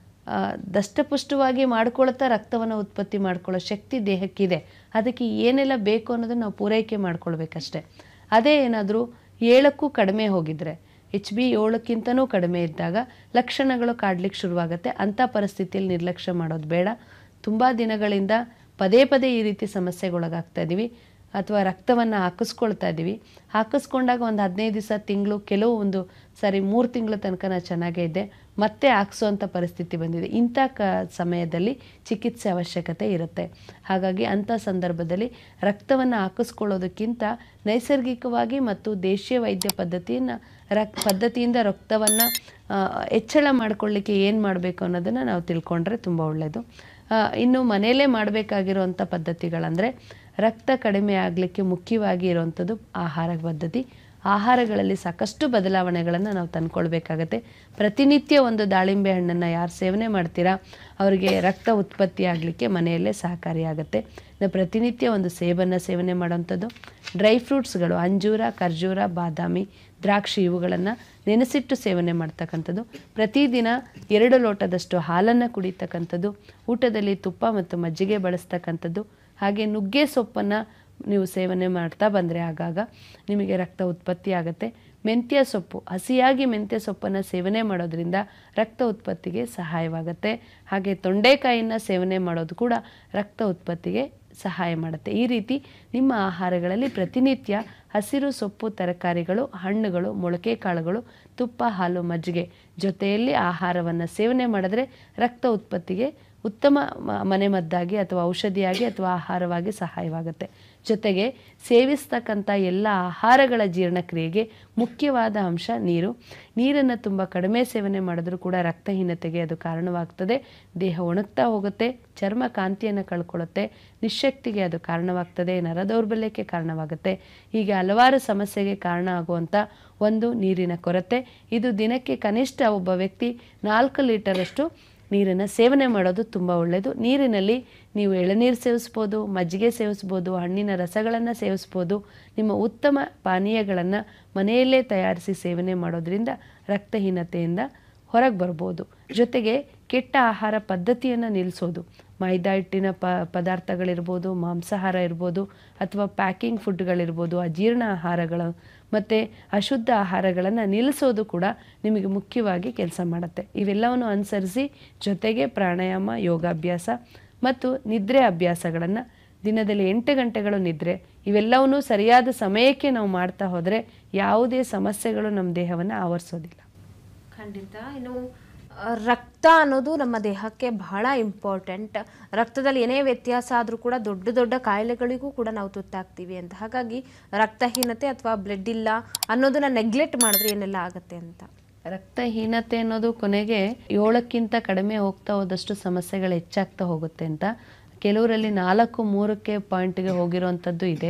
ದಷ್ಟಪುಷ್ಟವಾಗಿ ಮಾಡ್ಕೊಳ್ತಾ ರಕ್ತವನ್ನು ಉತ್ಪತ್ತಿ ಮಾಡ್ಕೊಳ್ಳೋ ಶಕ್ತಿ ದೇಹಕ್ಕಿದೆ ಅದಕ್ಕೆ ಏನೆಲ್ಲ ಬೇಕು ಅನ್ನೋದನ್ನು ನಾವು ಪೂರೈಕೆ ಮಾಡ್ಕೊಳ್ಬೇಕಷ್ಟೆ ಅದೇ ಏನಾದರೂ ಏಳಕ್ಕೂ ಕಡಿಮೆ ಹೋಗಿದ್ರೆ ಎಚ್ ಬಿ ಏಳಕ್ಕಿಂತನೂ ಕಡಿಮೆ ಇದ್ದಾಗ ಲಕ್ಷಣಗಳು ಕಾಡ್ಲಿಕ್ಕೆ ಶುರುವಾಗುತ್ತೆ ಅಂಥ ಪರಿಸ್ಥಿತಿಯಲ್ಲಿ ನಿರ್ಲಕ್ಷ್ಯ ಮಾಡೋದು ಬೇಡ ತುಂಬ ದಿನಗಳಿಂದ ಪದೇ ಪದೇ ಈ ರೀತಿ ಸಮಸ್ಯೆಗೊಳಗಾಗ್ತಾ ಇದ್ದೀವಿ ಅಥವಾ ರಕ್ತವನ್ನು ಹಾಕಿಸ್ಕೊಳ್ತಾ ಇದ್ದೀವಿ ಹಾಕಿಸ್ಕೊಂಡಾಗ ಒಂದು ಹದಿನೈದು ದಿವಸ ತಿಂಗಳು ಕೆಲವು ಒಂದು ಸಾರಿ ಮೂರು ತಿಂಗಳ ತನಕ ನಾನು ಚೆನ್ನಾಗೇ ಇದ್ದೆ ಮತ್ತೆ ಹಾಕ್ಸೋವಂಥ ಪರಿಸ್ಥಿತಿ ಬಂದಿದೆ ಇಂಥ ಕ ಸಮಯದಲ್ಲಿ ಚಿಕಿತ್ಸೆ ಅವಶ್ಯಕತೆ ಇರುತ್ತೆ ಹಾಗಾಗಿ ಅಂಥ ಸಂದರ್ಭದಲ್ಲಿ ರಕ್ತವನ್ನು ಹಾಕಿಸ್ಕೊಳ್ಳೋದಕ್ಕಿಂತ ನೈಸರ್ಗಿಕವಾಗಿ ಮತ್ತು ದೇಶೀಯ ವೈದ್ಯ ಪದ್ಧತಿಯನ್ನು ರಕ್ ಪದ್ಧತಿಯಿಂದ ರಕ್ತವನ್ನು ಹೆಚ್ಚಳ ಮಾಡ್ಕೊಳ್ಳಿಕ್ಕೆ ಏನು ಮಾಡಬೇಕು ಅನ್ನೋದನ್ನು ನಾವು ತಿಳ್ಕೊಂಡ್ರೆ ತುಂಬ ಒಳ್ಳೆಯದು ಆ, ಇನ್ನು ಮನೆಯಲ್ಲೇ ಮಾಡಬೇಕಾಗಿರುವಂಥ ಪದ್ಧತಿಗಳಂದರೆ ರಕ್ತ ಕಡಿಮೆ ಆಗಲಿಕ್ಕೆ ಮುಖ್ಯವಾಗಿ ಇರುವಂಥದ್ದು ಆಹಾರ ಪದ್ಧತಿ ಆಹಾರಗಳಲ್ಲಿ ಸಾಕಷ್ಟು ಬದಲಾವಣೆಗಳನ್ನು ನಾವು ತಂದ್ಕೊಳ್ಬೇಕಾಗತ್ತೆ ಪ್ರತಿನಿತ್ಯ ಒಂದು ದಾಳಿಂಬೆ ಹಣ್ಣನ್ನು ಯಾರು ಸೇವನೆ ಮಾಡ್ತೀರಾ ಅವರಿಗೆ ರಕ್ತ ಉತ್ಪತ್ತಿ ಆಗಲಿಕ್ಕೆ ಮನೆಯಲ್ಲೇ ಸಹಕಾರಿಯಾಗುತ್ತೆ ಇನ್ನು ಪ್ರತಿನಿತ್ಯ ಒಂದು ಸೇಬನ್ನು ಸೇವನೆ ಮಾಡೋವಂಥದ್ದು ಡ್ರೈ ಫ್ರೂಟ್ಸ್ಗಳು ಅಂಜೂರ ಖರ್ಜೂರ ಬಾದಾಮಿ ದ್ರಾಕ್ಷಿ ಇವುಗಳನ್ನು ನೆನೆಸಿಟ್ಟು ಸೇವನೆ ಮಾಡ್ತಕ್ಕಂಥದ್ದು ಪ್ರತಿದಿನ ಎರಡು ಲೋಟದಷ್ಟು ಹಾಲನ್ನು ಕುಡಿತಕ್ಕಂಥದ್ದು ಊಟದಲ್ಲಿ ತುಪ್ಪ ಮತ್ತು ಮಜ್ಜಿಗೆ ಬಳಸ್ತಕ್ಕಂಥದ್ದು ಹಾಗೆ ನುಗ್ಗೆ ಸೊಪ್ಪನ್ನು ನೀವು ಸೇವನೆ ಮಾಡ್ತಾ ಬಂದರೆ ಆಗಾಗ ನಿಮಗೆ ರಕ್ತ ಉತ್ಪತ್ತಿ ಆಗುತ್ತೆ ಮೆಂತ್ಯ ಸೊಪ್ಪು ಹಸಿಯಾಗಿ ಮೆಂತ್ಯ ಸೊಪ್ಪನ್ನು ಸೇವನೆ ಮಾಡೋದ್ರಿಂದ ರಕ್ತ ಉತ್ಪತ್ತಿಗೆ ಸಹಾಯವಾಗುತ್ತೆ ಹಾಗೆ ತೊಂಡೆಕಾಯಿನ ಸೇವನೆ ಮಾಡೋದು ಕೂಡ ರಕ್ತ ಉತ್ಪತ್ತಿಗೆ ಸಹಾಯ ಮಾಡುತ್ತೆ ಈ ರೀತಿ ನಿಮ್ಮ ಆಹಾರಗಳಲ್ಲಿ ಪ್ರತಿನಿತ್ಯ ಹಸಿರು ಸೊಪ್ಪು ತರಕಾರಿಗಳು ಹಣ್ಣುಗಳು ಮೊಳಕೆ ಕಾಳುಗಳು ತುಪ್ಪ ಹಾಲು ಮಜ್ಜಿಗೆ ಜೊತೆಯಲ್ಲಿ ಆಹಾರವನ್ನು ಸೇವನೆ ಮಾಡಿದ್ರೆ ರಕ್ತ ಉತ್ಪತ್ತಿಗೆ ಉತ್ತಮ ಮ- ಮನೆಮದ್ದಾಗಿ ಅಥವಾ ಔಷಧಿಯಾಗಿ ಅಥವಾ ಆಹಾರವಾಗಿ ಸಹಾಯವಾಗುತ್ತೆ ಜೊತೆಗೆ ಸೇವಿಸ್ತಕ್ಕಂಥ ಎಲ್ಲ ಆಹಾರಗಳ ಜೀರ್ಣಕ್ರಿಯೆಗೆ ಮುಖ್ಯವಾದ ಅಂಶ ನೀರು ನೀರನ್ನು ತುಂಬ ಕಡಿಮೆ ಸೇವನೆ ಮಾಡಿದ್ರೂ ಕೂಡ ರಕ್ತಹೀನತೆಗೆ ಅದು ಕಾರಣವಾಗ್ತದೆ ದೇಹ ಒಣಗ್ತಾ ಹೋಗುತ್ತೆ ಚರ್ಮ ಕಾಂತಿಯನ್ನು ಕಳ್ಕೊಳ್ಳುತ್ತೆ ನಿಶಕ್ತಿಗೆ ಅದು ಕಾರಣವಾಗ್ತದೆ ನರ ದೌರ್ಬಲ್ಯಕ್ಕೆ ಕಾರಣವಾಗುತ್ತೆ ಹೀಗೆ ಹಲವಾರು ಸಮಸ್ಯೆಗೆ ಕಾರಣ ಆಗುವಂಥ ಒಂದು ನೀರಿನ ಕೊರತೆ ಇದು ದಿನಕ್ಕೆ ಕನಿಷ್ಠ ಒಬ್ಬ ವ್ಯಕ್ತಿ ನಾಲ್ಕು ಲೀಟರಷ್ಟು ನೀರನ್ನು ಸೇವನೆ ಮಾಡೋದು ತುಂಬ ಒಳ್ಳೆಯದು ನೀರಿನಲ್ಲಿ ನೀವು ಎಳನೀರು ಸೇವಿಸ್ಬೋದು ಮಜ್ಜಿಗೆ ಸೇವಿಸ್ಬೋದು ಹಣ್ಣಿನ ರಸಗಳನ್ನು ಸೇವಿಸ್ಬೋದು ನಿಮ್ಮ ಉತ್ತಮ ಪಾನೀಯಗಳನ್ನು ಮನೆಯಲ್ಲೇ ತಯಾರಿಸಿ ಸೇವನೆ ಮಾಡೋದ್ರಿಂದ ರಕ್ತಹೀನತೆಯಿಂದ ಹೊರಗೆ ಬರ್ಬೋದು ಜೊತೆಗೆ ಕೆಟ್ಟ ಆಹಾರ ಪದ್ಧತಿಯನ್ನು ನಿಲ್ಲಿಸೋದು ಮೈದಾ ಹಿಟ್ಟಿನ ಪ ಪದಾರ್ಥಗಳಿರ್ಬೋದು ಮಾಂಸಾಹಾರ ಇರ್ಬೋದು ಅಥವಾ ಪ್ಯಾಕಿಂಗ್ ಫುಡ್ಗಳಿರ್ಬೋದು ಅಜೀರ್ಣ ಆಹಾರಗಳು ಮತ್ತು ಅಶುದ್ಧ ಆಹಾರಗಳನ್ನು ನಿಲ್ಲಿಸೋದು ಕೂಡ ನಿಮಗೆ ಮುಖ್ಯವಾಗಿ ಕೆಲಸ ಮಾಡುತ್ತೆ ಇವೆಲ್ಲವನ್ನು ಅನುಸರಿಸಿ ಜೊತೆಗೆ ಪ್ರಾಣಾಯಾಮ ಯೋಗಾಭ್ಯಾಸ ಮತ್ತು ನಿದ್ರೆ ಅಭ್ಯಾಸಗಳನ್ನು ದಿನದಲ್ಲಿ ಎಂಟು ಗಂಟೆಗಳು ನಿದ್ರೆ ಇವೆಲ್ಲವನ್ನೂ ಸರಿಯಾದ ಸಮಯಕ್ಕೆ ನಾವು ಮಾಡ್ತಾ ಹೋದರೆ ಯಾವುದೇ ಸಮಸ್ಯೆಗಳು ನಮ್ಮ ದೇಹವನ್ನು ಆವರಿಸೋದಿಲ್ಲ ಖಂಡಿತ ಇನ್ನು ಆ, ರಕ್ತ ಅನ್ನೋದು ನಮ್ಮ ದೇಹಕ್ಕೆ ಬಹಳ ಇಂಪಾರ್ಟೆಂಟ್ ರಕ್ತದಲ್ಲಿ ಏನೇ ವ್ಯತ್ಯಾಸ ಆದರೂ ಕೂಡ ದೊಡ್ಡ ದೊಡ್ಡ ಕಾಯಿಲೆಗಳಿಗೂ ಕೂಡ ನಾವು ತುತ್ತಾಗ್ತೀವಿ ಅಂತ ಹಾಗಾಗಿ ರಕ್ತಹೀನತೆ ಅಥವಾ ಬ್ಲಡ್ ಇಲ್ಲ ಅನ್ನೋದನ್ನ ನೆಗ್ಲೆಕ್ಟ್ ಮಾಡಿದ್ರೆ ಏನೆಲ್ಲ ಆಗುತ್ತೆ ಅಂತ ರಕ್ತಹೀನತೆ ಅನ್ನೋದು ಕೊನೆಗೆ ಏಳಕ್ಕಿಂತ ಕಡಿಮೆ ಹೋಗ್ತಾ ಹೋದಷ್ಟು ಸಮಸ್ಯೆಗಳು ಹೆಚ್ಚಾಗ್ತಾ ಹೋಗುತ್ತೆ ಅಂತ ಕೆಲವರಲ್ಲಿ ನಾಲ್ಕು ಮೂರಕ್ಕೆ ಪಾಯಿಂಟ್ಗೆ ಹೋಗಿರುವಂಥದ್ದು ಇದೆ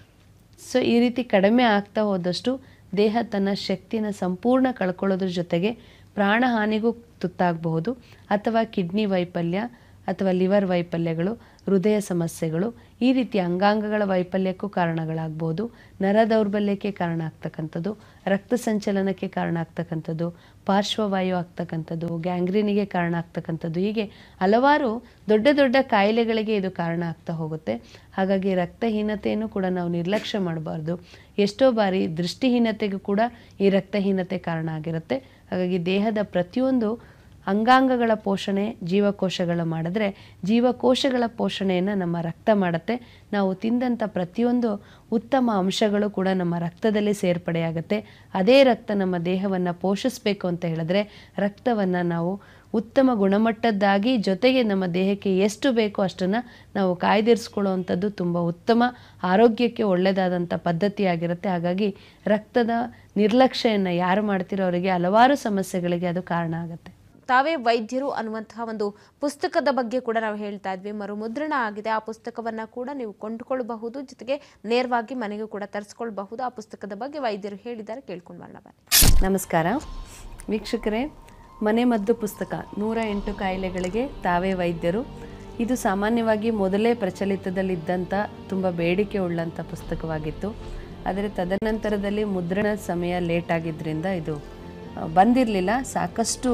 ಸೊ ಈ ರೀತಿ ಕಡಿಮೆ ಆಗ್ತಾ ಹೋದಷ್ಟು ದೇಹ ತನ್ನ ಶಕ್ತಿನ ಸಂಪೂರ್ಣ ಕಳ್ಕೊಳ್ಳೋದ್ರ ಜೊತೆಗೆ ಪ್ರಾಣಹಾನಿಗೂ ತುತ್ತಾಗಬಹುದು ಅಥವಾ ಕಿಡ್ನಿ ವೈಫಲ್ಯ ಅಥವಾ ಲಿವರ್ ವೈಫಲ್ಯಗಳು ಹೃದಯ ಸಮಸ್ಯೆಗಳು ಈ ರೀತಿ ಅಂಗಾಂಗಗಳ ವೈಫಲ್ಯಕ್ಕೂ ಕಾರಣಗಳಾಗ್ಬೋದು ನರ ದೌರ್ಬಲ್ಯಕ್ಕೆ ಕಾರಣ ಆಗ್ತಕ್ಕಂಥದ್ದು ರಕ್ತ ಸಂಚಲನಕ್ಕೆ ಕಾರಣ ಆಗ್ತಕ್ಕಂಥದ್ದು ಪಾರ್ಶ್ವವಾಯು ಆಗ್ತಕ್ಕಂಥದ್ದು ಗ್ಯಾಂಗ್ರೀನಿಗೆ ಕಾರಣ ಆಗ್ತಕ್ಕಂಥದ್ದು ಹೀಗೆ ಹಲವಾರು ದೊಡ್ಡ ದೊಡ್ಡ ಕಾಯಿಲೆಗಳಿಗೆ ಇದು ಕಾರಣ ಆಗ್ತಾ ಹೋಗುತ್ತೆ ಹಾಗಾಗಿ ರಕ್ತಹೀನತೆಯನ್ನು ಕೂಡ ನಾವು ನಿರ್ಲಕ್ಷ್ಯ ಮಾಡಬಾರ್ದು ಎಷ್ಟೋ ಬಾರಿ ದೃಷ್ಟಿಹೀನತೆಗೂ ಕೂಡ ಈ ರಕ್ತಹೀನತೆ ಕಾರಣ ಆಗಿರುತ್ತೆ ಹಾಗಾಗಿ ದೇಹದ ಪ್ರತಿಯೊಂದು ಅಂಗಾಂಗಗಳ ಪೋಷಣೆ ಜೀವಕೋಶಗಳ ಮಾಡಿದ್ರೆ ಜೀವಕೋಶಗಳ ಪೋಷಣೆಯನ್ನು ನಮ್ಮ ರಕ್ತ ಮಾಡುತ್ತೆ ನಾವು ತಿಂದಂಥ ಪ್ರತಿಯೊಂದು ಉತ್ತಮ ಅಂಶಗಳು ಕೂಡ ನಮ್ಮ ರಕ್ತದಲ್ಲಿ ಸೇರ್ಪಡೆಯಾಗುತ್ತೆ ಅದೇ ರಕ್ತ ನಮ್ಮ ದೇಹವನ್ನು ಪೋಷಿಸಬೇಕು ಅಂತ ಹೇಳಿದ್ರೆ ರಕ್ತವನ್ನು ನಾವು ಉತ್ತಮ ಗುಣಮಟ್ಟದ್ದಾಗಿ ಜೊತೆಗೆ ನಮ್ಮ ದೇಹಕ್ಕೆ ಎಷ್ಟು ಬೇಕೋ ಅಷ್ಟನ್ನು ನಾವು ಕಾಯ್ದಿರಿಸ್ಕೊಳ್ಳುವಂಥದ್ದು ತುಂಬ ಉತ್ತಮ ಆರೋಗ್ಯಕ್ಕೆ ಒಳ್ಳೆಯದಾದಂಥ ಪದ್ಧತಿಯಾಗಿರುತ್ತೆ ಹಾಗಾಗಿ ರಕ್ತದ ನಿರ್ಲಕ್ಷ್ಯವನ್ನು ಯಾರು ಮಾಡ್ತಿರೋ ಅವರಿಗೆ ಹಲವಾರು ಸಮಸ್ಯೆಗಳಿಗೆ ಅದು ಕಾರಣ ಆಗುತ್ತೆ ತಾವೇ ವೈದ್ಯರು ಅನ್ನುವಂತಹ ಒಂದು ಪುಸ್ತಕದ ಬಗ್ಗೆ ಕೂಡ ನಾವು ಹೇಳ್ತಾ ಇದ್ವಿ ಮರುಮುದ್ರಣ ಆಗಿದೆ ಆ ಪುಸ್ತಕವನ್ನ ಕೂಡ ನೀವು ಕೊಂಡುಕೊಳ್ಳಬಹುದು ಜೊತೆಗೆ ನೇರವಾಗಿ ಮನೆಗೂ ಕೂಡ ತರಿಸ್ಕೊಳ್ಬಹುದು ಆ ಪುಸ್ತಕದ ಬಗ್ಗೆ ವೈದ್ಯರು ಹೇಳಿದ್ದಾರೆ ಕೇಳ್ಕೊಂಡು ಬರೋಣ ಬನ್ನಿ ನಮಸ್ಕಾರ ವೀಕ್ಷಕರೇ ಮನೆ ಮದ್ದು ಪುಸ್ತಕ ನೂರ ಎಂಟು ಕಾಯಿಲೆಗಳಿಗೆ ತಾವೇ ವೈದ್ಯರು ಇದು ಸಾಮಾನ್ಯವಾಗಿ ಮೊದಲೇ ಪ್ರಚಲಿತದಲ್ಲಿದ್ದಂಥ ತುಂಬ ಬೇಡಿಕೆ ಉಳ್ಳಂಥ ಪುಸ್ತಕವಾಗಿತ್ತು ಆದರೆ ತದನಂತರದಲ್ಲಿ ಮುದ್ರಣ ಸಮಯ ಲೇಟ್ ಆಗಿದ್ದರಿಂದ ಇದು ಬಂದಿರಲಿಲ್ಲ ಸಾಕಷ್ಟು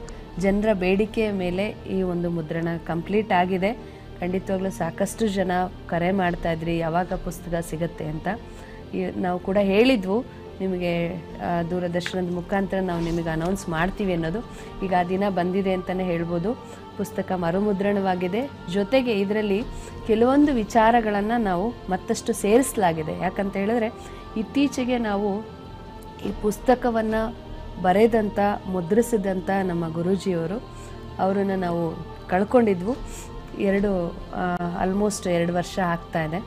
ಜನರ ಬೇಡಿಕೆಯ ಮೇಲೆ ಈ ಒಂದು ಮುದ್ರಣ ಕಂಪ್ಲೀಟ್ ಆಗಿದೆ ಖಂಡಿತವಾಗ್ಲೂ ಸಾಕಷ್ಟು ಜನ ಕರೆ ಮಾಡ್ತಾ ಇದ್ರಿ ಯಾವಾಗ ಪುಸ್ತಕ ಸಿಗುತ್ತೆ ಅಂತ ಈ- ನಾವು ಕೂಡ ಹೇಳಿದ್ವು ನಿಮಗೆ ಆ, ದೂರದರ್ಶನದ ಮುಖಾಂತರ ನಾವು ನಿಮಗೆ ಅನೌನ್ಸ್ ಮಾಡ್ತೀವಿ ಅನ್ನೋದು ಈಗ ಆ ದಿನ ಬಂದಿದೆ ಅಂತಲೇ ಹೇಳ್ಬೋದು ಪುಸ್ತಕ ಮರುಮುದ್ರಣವಾಗಿದೆ ಜೊತೆಗೆ ಇದರಲ್ಲಿ ಕೆಲವೊಂದು ವಿಚಾರಗಳನ್ನು ನಾವು ಮತ್ತಷ್ಟು ಸೇರಿಸಲಾಗಿದೆ ಯಾಕಂತ ಹೇಳಿದ್ರೆ ಇತ್ತೀಚೆಗೆ ನಾವು ಈ ಪುಸ್ತಕವನ್ನು ಬರೆದಂಥ ಮುದ್ರಿಸಿದಂಥ ನಮ್ಮ ಗುರೂಜಿಯವರು ಅವರನ್ನು ನಾವು ಕಳ್ಕೊಂಡಿದ್ವು ಎರಡು ಆಲ್ಮೋಸ್ಟ್ ಎರಡು ವರ್ಷ ಆಗ್ತಾ ಇದೆ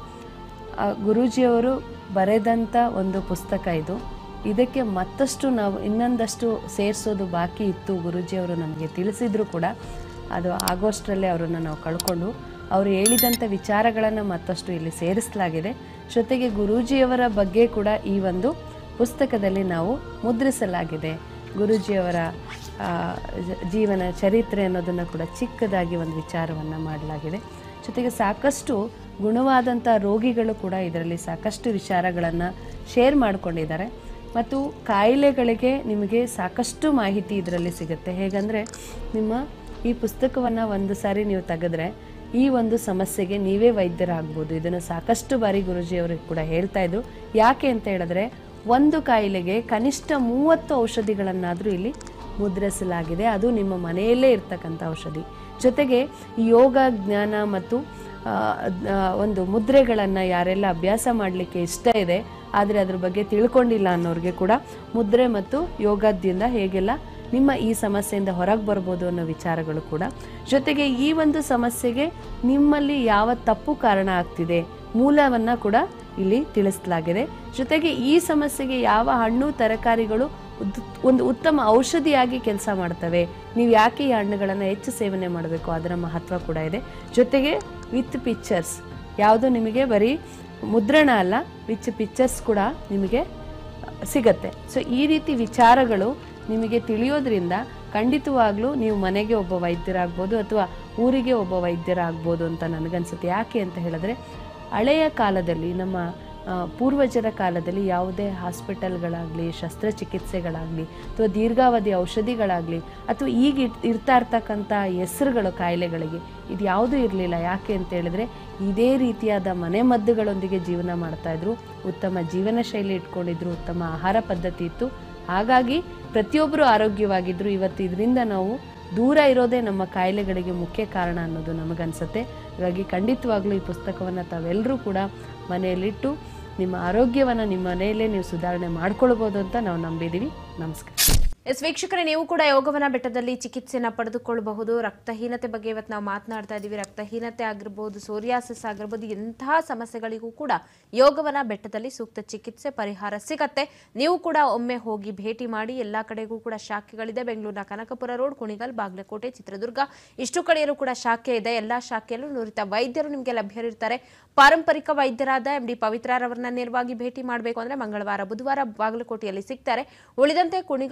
ಆ ಗುರೂಜಿಯವರು ಬರೆದಂಥ ಒಂದು ಪುಸ್ತಕ ಇದು ಇದಕ್ಕೆ ಮತ್ತಷ್ಟು ನಾವು ಇನ್ನೊಂದಷ್ಟು ಸೇರಿಸೋದು ಬಾಕಿ ಇತ್ತು ಗುರೂಜಿಯವರು ನಮಗೆ ತಿಳಿಸಿದ್ರು ಕೂಡ ಅದು ಆಗೋಷ್ಟರಲ್ಲೇ ಅವರನ್ನು ನಾವು ಕಳ್ಕೊಂಡು ಅವರು ಹೇಳಿದಂಥ ವಿಚಾರಗಳನ್ನು ಮತ್ತಷ್ಟು ಇಲ್ಲಿ ಸೇರಿಸಲಾಗಿದೆ ಜೊತೆಗೆ ಗುರೂಜಿಯವರ ಬಗ್ಗೆ ಕೂಡ ಈ ಒಂದು ಪುಸ್ತಕದಲ್ಲಿ ನಾವು ಮುದ್ರಿಸಲಾಗಿದೆ ಗುರೂಜಿಯವರ ಆ, ಜ- ಜೀವನ ಚರಿತ್ರೆ ಅನ್ನೋದನ್ನು ಕೂಡ ಚಿಕ್ಕದಾಗಿ ಒಂದು ವಿಚಾರವನ್ನು ಮಾಡಲಾಗಿದೆ ಜೊತೆಗೆ ಸಾಕಷ್ಟು ಗುಣವಾದಂಥ ರೋಗಿಗಳು ಕೂಡ ಇದರಲ್ಲಿ ಸಾಕಷ್ಟು ವಿಚಾರಗಳನ್ನು ಶೇರ್ ಮಾಡಿಕೊಂಡಿದ್ದಾರೆ ಮತ್ತು ಕಾಯಿಲೆಗಳಿಗೆ ನಿಮಗೆ ಸಾಕಷ್ಟು ಮಾಹಿತಿ ಇದರಲ್ಲಿ ಸಿಗುತ್ತೆ ಹೇಗಂದರೆ ನಿಮ್ಮ ಈ ಪುಸ್ತಕವನ್ನು ಒಂದು ಸಾರಿ ನೀವು ತೆಗೆದ್ರೆ ಈ ಒಂದು ಸಮಸ್ಯೆಗೆ ನೀವೇ ವೈದ್ಯರಾಗ್ಬೋದು ಇದನ್ನು ಸಾಕಷ್ಟು ಬಾರಿ ಗುರುಜಿಯವರು ಕೂಡ ಹೇಳ್ತಾ ಇದ್ರು ಯಾಕೆ ಅಂತ ಹೇಳಿದ್ರೆ ಒಂದು ಕಾಯಿಲೆಗೆ ಕನಿಷ್ಠ ಮೂವತ್ತು ಔಷಧಿಗಳನ್ನಾದರೂ ಇಲ್ಲಿ ಮುದ್ರಿಸಲಾಗಿದೆ ಅದು ನಿಮ್ಮ ಮನೆಯಲ್ಲೇ ಇರ್ತಕ್ಕಂಥ ಔಷಧಿ ಜೊತೆಗೆ ಈ ಯೋಗ ಜ್ಞಾನ ಮತ್ತು ಆ, ಆ, ಒಂದು ಮುದ್ರೆಗಳನ್ನು ಯಾರೆಲ್ಲ ಅಭ್ಯಾಸ ಮಾಡಲಿಕ್ಕೆ ಇಷ್ಟ ಇದೆ ಆದರೆ ಅದ್ರ ಬಗ್ಗೆ ತಿಳ್ಕೊಂಡಿಲ್ಲ ಅನ್ನೋರಿಗೆ ಕೂಡ ಮುದ್ರೆ ಮತ್ತು ಯೋಗದಿಂದ ಹೇಗೆಲ್ಲ ನಿಮ್ಮ ಈ ಸಮಸ್ಯೆಯಿಂದ ಹೊರಗೆ ಬರ್ಬೋದು ಅನ್ನೋ ವಿಚಾರಗಳು ಕೂಡ ಜೊತೆಗೆ ಈ ಒಂದು ಸಮಸ್ಯೆಗೆ ನಿಮ್ಮಲ್ಲಿ ಯಾವ ತಪ್ಪು ಕಾರಣ ಆಗ್ತಿದೆ ಮೂಲವನ್ನು ಕೂಡ ಇಲ್ಲಿ ತಿಳಿಸಲಾಗಿದೆ ಜೊತೆಗೆ ಈ ಸಮಸ್ಯೆಗೆ ಯಾವ ಹಣ್ಣು ತರಕಾರಿಗಳು ಉದ್- ಒಂದು ಉತ್ತಮ ಔಷಧಿಯಾಗಿ ಕೆಲಸ ಮಾಡ್ತವೆ ನೀವು ಯಾಕೆ ಈ ಹಣ್ಣುಗಳನ್ನು ಹೆಚ್ಚು ಸೇವನೆ ಮಾಡಬೇಕು ಅದರ ಮಹತ್ವ ಕೂಡ ಇದೆ ಜೊತೆಗೆ ವಿತ್ ಪಿಕ್ಚರ್ಸ್ ಯಾವುದು ನಿಮಗೆ ಬರೀ ಮುದ್ರಣ ಅಲ್ಲ ವಿತ್ ಪಿಕ್ಚರ್ಸ್ ಕೂಡ ನಿಮಗೆ ಸಿಗತ್ತೆ ಸೊ ಈ ರೀತಿ ವಿಚಾರಗಳು ನಿಮಗೆ ತಿಳಿಯೋದ್ರಿಂದ ಖಂಡಿತವಾಗ್ಲೂ ನೀವು ಮನೆಗೆ ಒಬ್ಬ ವೈದ್ಯರಾಗ್ಬೋದು ಅಥವಾ ಊರಿಗೆ ಒಬ್ಬ ವೈದ್ಯರಾಗ್ಬೋದು ಅಂತ ನನಗನ್ಸುತ್ತೆ ಯಾಕೆ ಅಂತ ಹೇಳಿದ್ರೆ ಹಳೆಯ ಕಾಲದಲ್ಲಿ ನಮ್ಮ ಆ, ಪೂರ್ವಜರ ಕಾಲದಲ್ಲಿ ಯಾವುದೇ ಹಾಸ್ಪಿಟಲ್ಗಳಾಗಲಿ ಶಸ್ತ್ರಚಿಕಿತ್ಸೆಗಳಾಗಲಿ ಅಥವಾ ದೀರ್ಘಾವಧಿ ಔಷಧಿಗಳಾಗಲಿ ಅಥವಾ ಈಗ ಇರ್- ಇರ್ತಾ ಇರ್ತಕ್ಕಂಥ ಹೆಸರುಗಳು ಕಾಯಿಲೆಗಳಿಗೆ ಇದು ಯಾವುದೂ ಇರಲಿಲ್ಲ ಯಾಕೆ ಅಂತ ಹೇಳಿದ್ರೆ ಇದೇ ರೀತಿಯಾದ ಮನೆಮದ್ದುಗಳೊಂದಿಗೆ ಜೀವನ ಮಾಡ್ತಾ ಇದ್ರು ಉತ್ತಮ ಜೀವನ ಶೈಲಿ ಇಟ್ಕೊಂಡಿದ್ರು ಉತ್ತಮ ಆಹಾರ ಪದ್ಧತಿ ಇತ್ತು ಹಾಗಾಗಿ ಪ್ರತಿಯೊಬ್ಬರು ಆರೋಗ್ಯವಾಗಿದ್ರು ಇವತ್ತು ಇದರಿಂದ ನಾವು ದೂರ ಇರೋದೇ ನಮ್ಮ ಕಾಯಿಲೆಗಳಿಗೆ ಮುಖ್ಯ ಕಾರಣ ಅನ್ನೋದು ನಮಗನ್ಸುತ್ತೆ ಹಾಗಾಗಿ ಖಂಡಿತವಾಗ್ಲೂ ಈ ಪುಸ್ತಕವನ್ನು ತಾವೆಲ್ಲರೂ ಕೂಡ ಮನೆಯಲ್ಲಿಟ್ಟು ನಿಮ್ಮ ಆರೋಗ್ಯವನ್ನು ನಿಮ್ಮ ಮನೆಯಲ್ಲೇ ನೀವು ಸುಧಾರಣೆ ಮಾಡ್ಕೊಳ್ಬೋದು ಅಂತ ನಾವು ನಂಬಿದ್ದೀವಿ ನಮಸ್ಕಾರ ಎಸ್ ವೀಕ್ಷಕರೇ ನೀವು ಕೂಡ ಯೋಗವನ ಬೆಟ್ಟದಲ್ಲಿ ಚಿಕಿತ್ಸೆನ ಪಡೆದುಕೊಳ್ಳಬಹುದು ರಕ್ತಹೀನತೆ ಬಗ್ಗೆ ಇವತ್ತು ನಾವು ಮಾತನಾಡ್ತಾ ಇದ್ದೀವಿ ರಕ್ತಹೀನತೆ ಆಗಿರ್ಬೋದು ಸೋರಿಯಾಸಿಸ್ ಆಗಿರ್ಬೋದು ಎಂತಹ ಸಮಸ್ಯೆಗಳಿಗೂ ಕೂಡ ಯೋಗವನ ಬೆಟ್ಟದಲ್ಲಿ ಸೂಕ್ತ ಚಿಕಿತ್ಸೆ ಪರಿಹಾರ ಸಿಗತ್ತೆ ನೀವು ಕೂಡ ಒಮ್ಮೆ ಹೋಗಿ ಭೇಟಿ ಮಾಡಿ ಎಲ್ಲಾ ಕಡೆಗೂ ಕೂಡ ಶಾಖೆಗಳಿದೆ ಬೆಂಗಳೂರಿನ ಕನಕಪುರ ರೋಡ್ ಕುಣಿಗಲ್ ಬಾಗಲಕೋಟೆ ಚಿತ್ರದುರ್ಗ ಇಷ್ಟು ಕಡೆಯಲ್ಲೂ ಕೂಡ ಶಾಖೆ ಇದೆ ಎಲ್ಲಾ ಶಾಖೆಯಲ್ಲೂ ನುರಿತ ವೈದ್ಯರು ನಿಮಗೆ ಲಭ್ಯರಿರ್ತಾರೆ ಪಾರಂಪರಿಕ ವೈದ್ಯರಾದ ಎಂ ಡಿ ಪವಿತ್ರಾರವರನ್ನ ನೇರವಾಗಿ ಭೇಟಿ ಮಾಡಬೇಕು ಅಂದ್ರೆ ಮಂಗಳವಾರ ಬುಧವಾರ ಬಾಗಲಕೋಟೆಯಲ್ಲಿ ಸಿಗ್ತಾರೆ ಉಳಿದಂತೆ ಕುಣಿಗಲ್ ಶಾಖೆ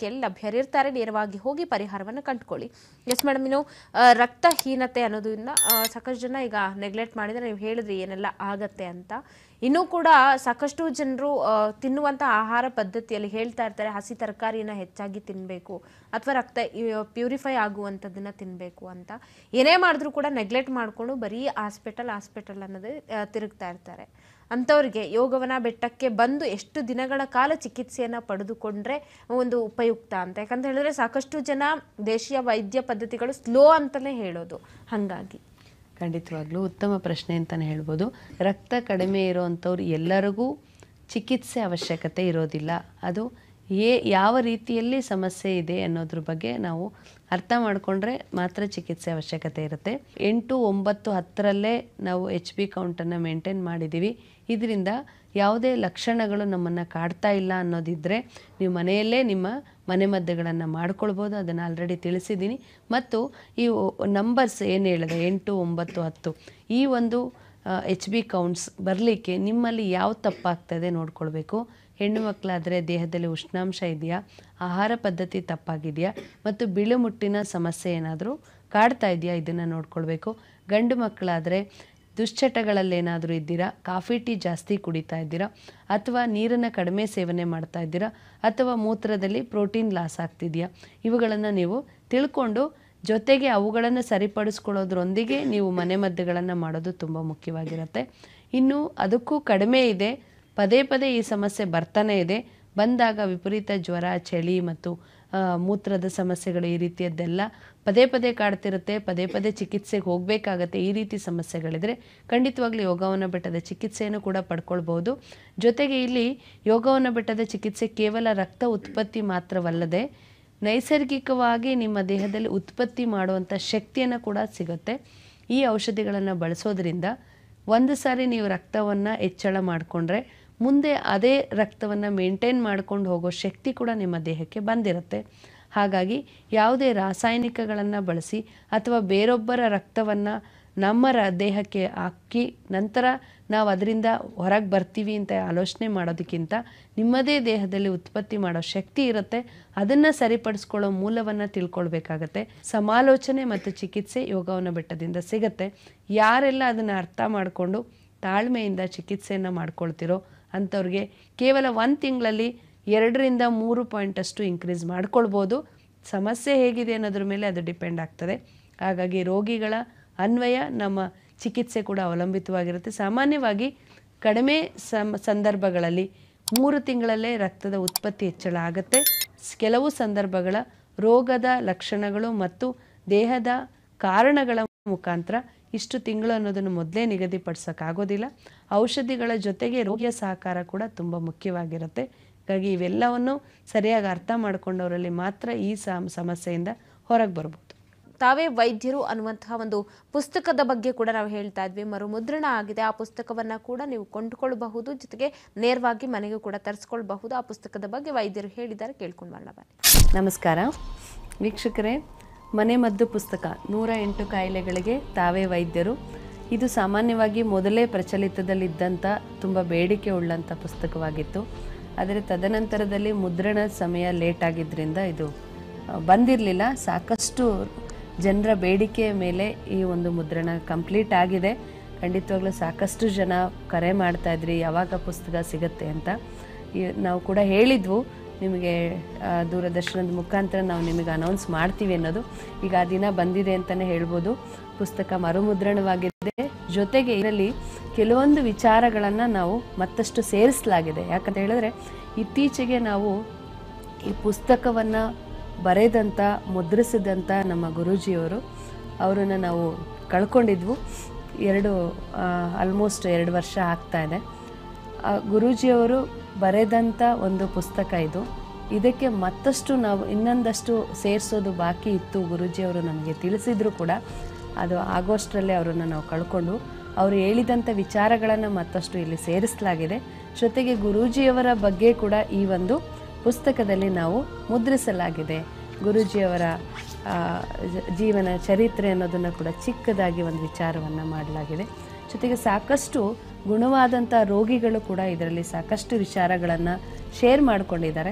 ಇಲಾಖೆಯಲ್ಲಿ ಲಭ್ಯರಿರ್ತಾರೆ ನೇರವಾಗಿ ಹೋಗಿ ಪರಿಹಾರವನ್ನು ಕಂಡುಕೊಳ್ಳಿ ಎಸ್ ಮೇಡಮ್ ಇನ್ನು ಆ, ರಕ್ತಹೀನತೆ ಅನ್ನೋದನ್ನ ಆ, ಸಾಕಷ್ಟು ಜನ ಈಗ ನೆಗ್ಲೆಕ್ಟ್ ಮಾಡಿದ್ರೆ ನೀವು ಹೇಳಿದ್ರಿ ಏನೆಲ್ಲ ಆಗತ್ತೆ ಅಂತ ಇನ್ನೂ ಕೂಡ ಸಾಕಷ್ಟು ಜನರು ತಿನ್ನುವಂಥ ಆಹಾರ ಪದ್ಧತಿಯಲ್ಲಿ ಹೇಳ್ತಾ ಇರ್ತಾರೆ ಹಸಿ ತರಕಾರಿನ ಹೆಚ್ಚಾಗಿ ತಿನ್ನಬೇಕು ಅಥವಾ ರಕ್ತ ಪ್ಯೂರಿಫೈ ಆಗುವಂಥದ್ದನ್ನ ತಿನ್ನಬೇಕು ಅಂತ ಏನೇ ಮಾಡಿದ್ರು ಕೂಡ ನೆಗ್ಲೆಕ್ಟ್ ಮಾಡಿಕೊಂಡು ಬರೀ ಹಾಸ್ಪಿಟಲ್ ಹಾಸ್ಪಿಟಲ್ ಅನ್ನೋದೇ ಆ, ತಿರುಗ್ತಾ ಇರ್ತಾರೆ ಅಂಥವ್ರಿಗೆ ಯೋಗವನ ಬೆಟ್ಟಕ್ಕೆ ಬಂದು ಎಷ್ಟು ದಿನಗಳ ಕಾಲ ಚಿಕಿತ್ಸೆಯನ್ನು ಪಡೆದುಕೊಂಡ್ರೆ ಒಂದು ಉಪಯುಕ್ತ ಅಂತ ಯಾಕಂತ ಹೇಳಿದ್ರೆ ಸಾಕಷ್ಟು ಜನ ದೇಶೀಯ ವೈದ್ಯ ಪದ್ಧತಿಗಳು ಸ್ಲೋ ಅಂತಲೇ ಹೇಳೋದು ಹಾಗಾಗಿ ಖಂಡಿತವಾಗ್ಲೂ ಉತ್ತಮ ಪ್ರಶ್ನೆ ಅಂತಲೇ ಹೇಳ್ಬೋದು ರಕ್ತ ಕಡಿಮೆ ಇರೋವಂಥವ್ರು ಎಲ್ಲರಿಗೂ ಚಿಕಿತ್ಸೆ ಅವಶ್ಯಕತೆ ಇರೋದಿಲ್ಲ ಅದು ಏ ಯಾವ ರೀತಿಯಲ್ಲಿ ಸಮಸ್ಯೆ ಇದೆ ಅನ್ನೋದ್ರ ಬಗ್ಗೆ ನಾವು ಅರ್ಥ ಮಾಡಿಕೊಂಡ್ರೆ ಮಾತ್ರ ಚಿಕಿತ್ಸೆ ಅವಶ್ಯಕತೆ ಇರುತ್ತೆ ಎಂಟು ಒಂಬತ್ತು ಹತ್ತರಲ್ಲೇ ನಾವು ಎಚ್ ಬಿ ಕೌಂಟನ್ನು ಮೇಂಟೈನ್ ಮಾಡಿದ್ದೀವಿ ಇದರಿಂದ ಯಾವುದೇ ಲಕ್ಷಣಗಳು ನಮ್ಮನ್ನು ಕಾಡ್ತಾ ಇಲ್ಲ ಅನ್ನೋದಿದ್ದರೆ ನೀವು ಮನೆಯಲ್ಲೇ ನಿಮ್ಮ ಮನೆಮದ್ದುಗಳನ್ನು ಮಾಡ್ಕೊಳ್ಬೋದು ಅದನ್ನು ಆಲ್ರೆಡಿ ತಿಳಿಸಿದ್ದೀನಿ ಮತ್ತು ಈ ನಂಬರ್ಸ್ ಏನು ಹೇಳಿದೆ ಎಂಟು ಒಂಬತ್ತು ಹತ್ತು ಈ ಒಂದು ಎಚ್ ಬಿ ಕೌಂಟ್ಸ್ ಬರಲಿಕ್ಕೆ ನಿಮ್ಮಲ್ಲಿ ಯಾವ ತಪ್ಪಾಗ್ತದೆ ನೋಡ್ಕೊಳ್ಬೇಕು ಹೆಣ್ಣು ಮಕ್ಕಳಾದರೆ ದೇಹದಲ್ಲಿ ಉಷ್ಣಾಂಶ ಇದೆಯಾ ಆಹಾರ ಪದ್ಧತಿ ತಪ್ಪಾಗಿದೆಯಾ ಮತ್ತು ಬಿಳುಮುಟ್ಟಿನ ಸಮಸ್ಯೆ ಏನಾದರೂ ಕಾಡ್ತಾ ಇದೆಯಾ ಇದನ್ನು ನೋಡ್ಕೊಳ್ಬೇಕು ಗಂಡು ಮಕ್ಕಳಾದರೆ ದುಶ್ಚಟಗಳಲ್ಲೇನಾದರೂ ಇದ್ದೀರಾ ಕಾಫಿ ಟೀ ಜಾಸ್ತಿ ಕುಡಿತಾ ಇದ್ದೀರಾ ಅಥವಾ ನೀರನ್ನು ಕಡಿಮೆ ಸೇವನೆ ಮಾಡ್ತಾ ಇದ್ದೀರಾ ಅಥವಾ ಮೂತ್ರದಲ್ಲಿ ಪ್ರೋಟೀನ್ ಲಾಸ್ ಆಗ್ತಿದೆಯಾ ಇವುಗಳನ್ನು ನೀವು ತಿಳ್ಕೊಂಡು ಜೊತೆಗೆ ಅವುಗಳನ್ನು ಸರಿಪಡಿಸ್ಕೊಳ್ಳೋದ್ರೊಂದಿಗೆ ನೀವು ಮನೆಮದ್ದುಗಳನ್ನು ಮಾಡೋದು ತುಂಬ ಮುಖ್ಯವಾಗಿರುತ್ತೆ ಇನ್ನು ಅದಕ್ಕೂ ಕಡಿಮೆ ಇದೆ ಪದೇ ಪದೇ ಈ ಸಮಸ್ಯೆ ಬರ್ತಾನೆ ಇದೆ ಬಂದಾಗ ವಿಪರೀತ ಜ್ವರ ಚಳಿ ಮತ್ತು ಆ, ಮೂತ್ರದ ಸಮಸ್ಯೆಗಳು ಈ ರೀತಿಯದ್ದೆಲ್ಲ ಪದೇ ಪದೇ ಕಾಡ್ತಿರುತ್ತೆ ಪದೇ ಪದೇ ಚಿಕಿತ್ಸೆಗೆ ಹೋಗಬೇಕಾಗತ್ತೆ ಈ ರೀತಿ ಸಮಸ್ಯೆಗಳಿದ್ರೆ ಖಂಡಿತವಾಗ್ಲೂ ಯೋಗವನ ಬೆಟ್ಟದ ಚಿಕಿತ್ಸೆಯನ್ನು ಕೂಡ ಪಡ್ಕೊಳ್ಬೋದು ಜೊತೆಗೆ ಇಲ್ಲಿ ಯೋಗವನ ಬೆಟ್ಟದ ಚಿಕಿತ್ಸೆ ಕೇವಲ ರಕ್ತ ಉತ್ಪತ್ತಿ ಮಾತ್ರವಲ್ಲದೆ ನೈಸರ್ಗಿಕವಾಗಿ ನಿಮ್ಮ ದೇಹದಲ್ಲಿ ಉತ್ಪತ್ತಿ ಮಾಡುವಂಥ ಶಕ್ತಿಯನ್ನು ಕೂಡ ಸಿಗುತ್ತೆ ಈ ಔಷಧಿಗಳನ್ನು ಬಳಸೋದ್ರಿಂದ ಒಂದು ಸಾರಿ ನೀವು ರಕ್ತವನ್ನು ಹೆಚ್ಚಳ ಮಾಡಿಕೊಂಡ್ರೆ ಮುಂದೆ ಅದೇ ರಕ್ತವನ್ನು ಮೇಂಟೈನ್ ಮಾಡ್ಕೊಂಡು ಹೋಗೋ ಶಕ್ತಿ ಕೂಡ ನಿಮ್ಮ ದೇಹಕ್ಕೆ ಬಂದಿರುತ್ತೆ ಹಾಗಾಗಿ ಯಾವುದೇ ರಾಸಾಯನಿಕಗಳನ್ನು ಬಳಸಿ ಅಥವಾ ಬೇರೊಬ್ಬರ ರಕ್ತವನ್ನು ನಮ್ಮ ರ ದೇಹಕ್ಕೆ ಹಾಕಿ ನಂತರ ನಾವು ಅದರಿಂದ ಹೊರಗೆ ಬರ್ತೀವಿ ಅಂತ ಆಲೋಚನೆ ಮಾಡೋದಕ್ಕಿಂತ ನಿಮ್ಮದೇ ದೇಹದಲ್ಲಿ ಉತ್ಪತ್ತಿ ಮಾಡೋ ಶಕ್ತಿ ಇರುತ್ತೆ ಅದನ್ನು ಸರಿಪಡಿಸ್ಕೊಳ್ಳೋ ಮೂಲವನ್ನು ತಿಳ್ಕೊಳ್ಬೇಕಾಗತ್ತೆ ಸಮಾಲೋಚನೆ ಮತ್ತು ಚಿಕಿತ್ಸೆ ಯೋಗವನ ಬೆಟ್ಟದಿಂದ ಸಿಗುತ್ತೆ ಯಾರೆಲ್ಲ ಅದನ್ನು ಅರ್ಥ ಮಾಡಿಕೊಂಡು ತಾಳ್ಮೆಯಿಂದ ಚಿಕಿತ್ಸೆಯನ್ನು ಮಾಡ್ಕೊಳ್ತಿರೋ ಅಂಥವ್ರಿಗೆ ಕೇವಲ ಒಂದು ತಿಂಗಳಲ್ಲಿ ಎರಡರಿಂದ ಮೂರು ಪಾಯಿಂಟಷ್ಟು ಇನ್ಕ್ರೀಸ್ ಮಾಡ್ಕೊಳ್ಬೋದು ಸಮಸ್ಯೆ ಹೇಗಿದೆ ಅನ್ನೋದ್ರ ಮೇಲೆ ಅದು ಡಿಪೆಂಡ್ ಆಗ್ತದೆ ಹಾಗಾಗಿ ರೋಗಿಗಳ ಅನ್ವಯ ನಮ್ಮ ಚಿಕಿತ್ಸೆ ಕೂಡ ಅವಲಂಬಿತವಾಗಿರುತ್ತೆ ಸಾಮಾನ್ಯವಾಗಿ ಕಡಿಮೆ ಸಮ ಸಂದರ್ಭಗಳಲ್ಲಿ ಮೂರು ತಿಂಗಳಲ್ಲೇ ರಕ್ತದ ಉತ್ಪತ್ತಿ ಹೆಚ್ಚಳ ಆಗುತ್ತೆ ಸ್- ಕೆಲವು ಸಂದರ್ಭಗಳ ರೋಗದ ಲಕ್ಷಣಗಳು ಮತ್ತು ದೇಹದ ಕಾರಣಗಳ ಮುಖಾಂತರ ಇಷ್ಟು ತಿಂಗಳು ಅನ್ನೋದನ್ನು ಮೊದಲೇ ನಿಗದಿಪಡಿಸೋಕ್ಕಾಗೋದಿಲ್ಲ ಔಷಧಿಗಳ ಜೊತೆಗೆ ರೋಗಿಯ ಸಹಕಾರ ಕೂಡ ತುಂಬ ಮುಖ್ಯವಾಗಿರುತ್ತೆ ಹಾಗಾಗಿ ಇವೆಲ್ಲವನ್ನು ಸರಿಯಾಗಿ ಅರ್ಥ ಮಾಡ್ಕೊಂಡವರಲ್ಲಿ ಮಾತ್ರ ಈ ಸಮ ಸಮಸ್ಯೆಯಿಂದ ಹೊರಗೆ ಬರ್ಬೋದು ತಾವೇ ವೈದ್ಯರು ಅನ್ನುವಂತಹ ಒಂದು ಪುಸ್ತಕದ ಬಗ್ಗೆ ಕೂಡ ನಾವು ಹೇಳ್ತಾ ಇದ್ವಿ ಮರುಮುದ್ರಣ ಆಗಿದೆ ಆ ಪುಸ್ತಕವನ್ನ ಕೂಡ ನೀವು ಕೊಂಡುಕೊಳ್ಳಬಹುದು ಜೊತೆಗೆ ನೇರವಾಗಿ ಮನೆಗೂ ಕೂಡ ತರಿಸ್ಕೊಳ್ಬಹುದು ಆ ಪುಸ್ತಕದ ಬಗ್ಗೆ ವೈದ್ಯರು ಹೇಳಿದ್ದಾರೆ ಕೇಳ್ಕೊಂಡು ಬರೋಣ ಬನ್ನಿ ನಮಸ್ಕಾರ ವೀಕ್ಷಕರೇ ಮನೆ ಮದ್ದು ಪುಸ್ತಕ ನೂರ ಎಂಟು ಕಾಯಿಲೆಗಳಿಗೆ ತಾವೇ ವೈದ್ಯರು ಇದು ಸಾಮಾನ್ಯವಾಗಿ ಮೊದಲೇ ಪ್ರಚಲಿತದಲ್ಲಿದ್ದಂಥ ತುಂಬ ಬೇಡಿಕೆ ಉಳ್ಳಂಥ ಪುಸ್ತಕವಾಗಿತ್ತು ಆದರೆ ತದನಂತರದಲ್ಲಿ ಮುದ್ರಣ ಸಮಯ ಲೇಟ್ ಆಗಿದ್ದರಿಂದ ಇದು ಬಂದಿರಲಿಲ್ಲ ಸಾಕಷ್ಟು ಜನರ ಬೇಡಿಕೆಯ ಮೇಲೆ ಈ ಒಂದು ಮುದ್ರಣ ಕಂಪ್ಲೀಟ್ ಆಗಿದೆ ಖಂಡಿತವಾಗ್ಲೂ ಸಾಕಷ್ಟು ಜನ ಕರೆ ಮಾಡ್ತಾ ಇದ್ರಿ ಯಾವಾಗ ಪುಸ್ತಕ ಸಿಗುತ್ತೆ ಅಂತ ಈ- ನಾವು ಕೂಡ ಹೇಳಿದ್ವು ನಿಮಗೆ ಆ, ದೂರದರ್ಶನದ ಮುಖಾಂತರ ನಾವು ನಿಮಗೆ ಅನೌನ್ಸ್ ಮಾಡ್ತೀವಿ ಅನ್ನೋದು ಈಗ ಆ ದಿನ ಬಂದಿದೆ ಅಂತಲೇ ಹೇಳ್ಬೋದು ಪುಸ್ತಕ ಮರುಮುದ್ರಣವಾಗಿದೆ ಜೊತೆಗೆ ಇದರಲ್ಲಿ ಕೆಲವೊಂದು ವಿಚಾರಗಳನ್ನು ನಾವು ಮತ್ತಷ್ಟು ಸೇರಿಸಲಾಗಿದೆ ಯಾಕಂತ ಹೇಳಿದ್ರೆ ಇತ್ತೀಚೆಗೆ ನಾವು ಈ ಪುಸ್ತಕವನ್ನು ಬರೆದಂಥ ಮುದ್ರಿಸಿದಂಥ ನಮ್ಮ ಗುರೂಜಿಯವರು ಅವರನ್ನು ನಾವು ಕಳ್ಕೊಂಡಿದ್ವು ಎರಡು ಆಲ್ಮೋಸ್ಟ್ ಎರಡು ವರ್ಷ ಆಗ್ತಾ ಇದೆ ಆ ಗುರೂಜಿಯವರು ಬರೆದಂಥ ಒಂದು ಪುಸ್ತಕ ಇದು ಇದಕ್ಕೆ ಮತ್ತಷ್ಟು ನಾವು ಇನ್ನೊಂದಷ್ಟು ಸೇರಿಸೋದು ಬಾಕಿ ಇತ್ತು ಗುರೂಜಿಯವರು ನಮಗೆ ತಿಳಿಸಿದ್ರು ಕೂಡ ಅದು ಆಗೋಷ್ಟರಲ್ಲೇ ಅವರನ್ನು ನಾವು ಕಳ್ಕೊಂಡು ಅವರು ಹೇಳಿದಂಥ ವಿಚಾರಗಳನ್ನು ಮತ್ತಷ್ಟು ಇಲ್ಲಿ ಸೇರಿಸಲಾಗಿದೆ ಜೊತೆಗೆ ಗುರೂಜಿಯವರ ಬಗ್ಗೆ ಕೂಡ ಈ ಒಂದು ಪುಸ್ತಕದಲ್ಲಿ ನಾವು ಮುದ್ರಿಸಲಾಗಿದೆ ಗುರೂಜಿಯವರ ಆ, ಜ- ಜೀವನ ಚರಿತ್ರೆ ಅನ್ನೋದನ್ನು ಕೂಡ ಚಿಕ್ಕದಾಗಿ ಒಂದು ವಿಚಾರವನ್ನು ಮಾಡಲಾಗಿದೆ ಜೊತೆಗೆ ಸಾಕಷ್ಟು ಗುಣವಾದಂಥ ರೋಗಿಗಳು ಕೂಡ ಇದರಲ್ಲಿ ಸಾಕಷ್ಟು ವಿಚಾರಗಳನ್ನು ಶೇರ್ ಮಾಡಿಕೊಂಡಿದ್ದಾರೆ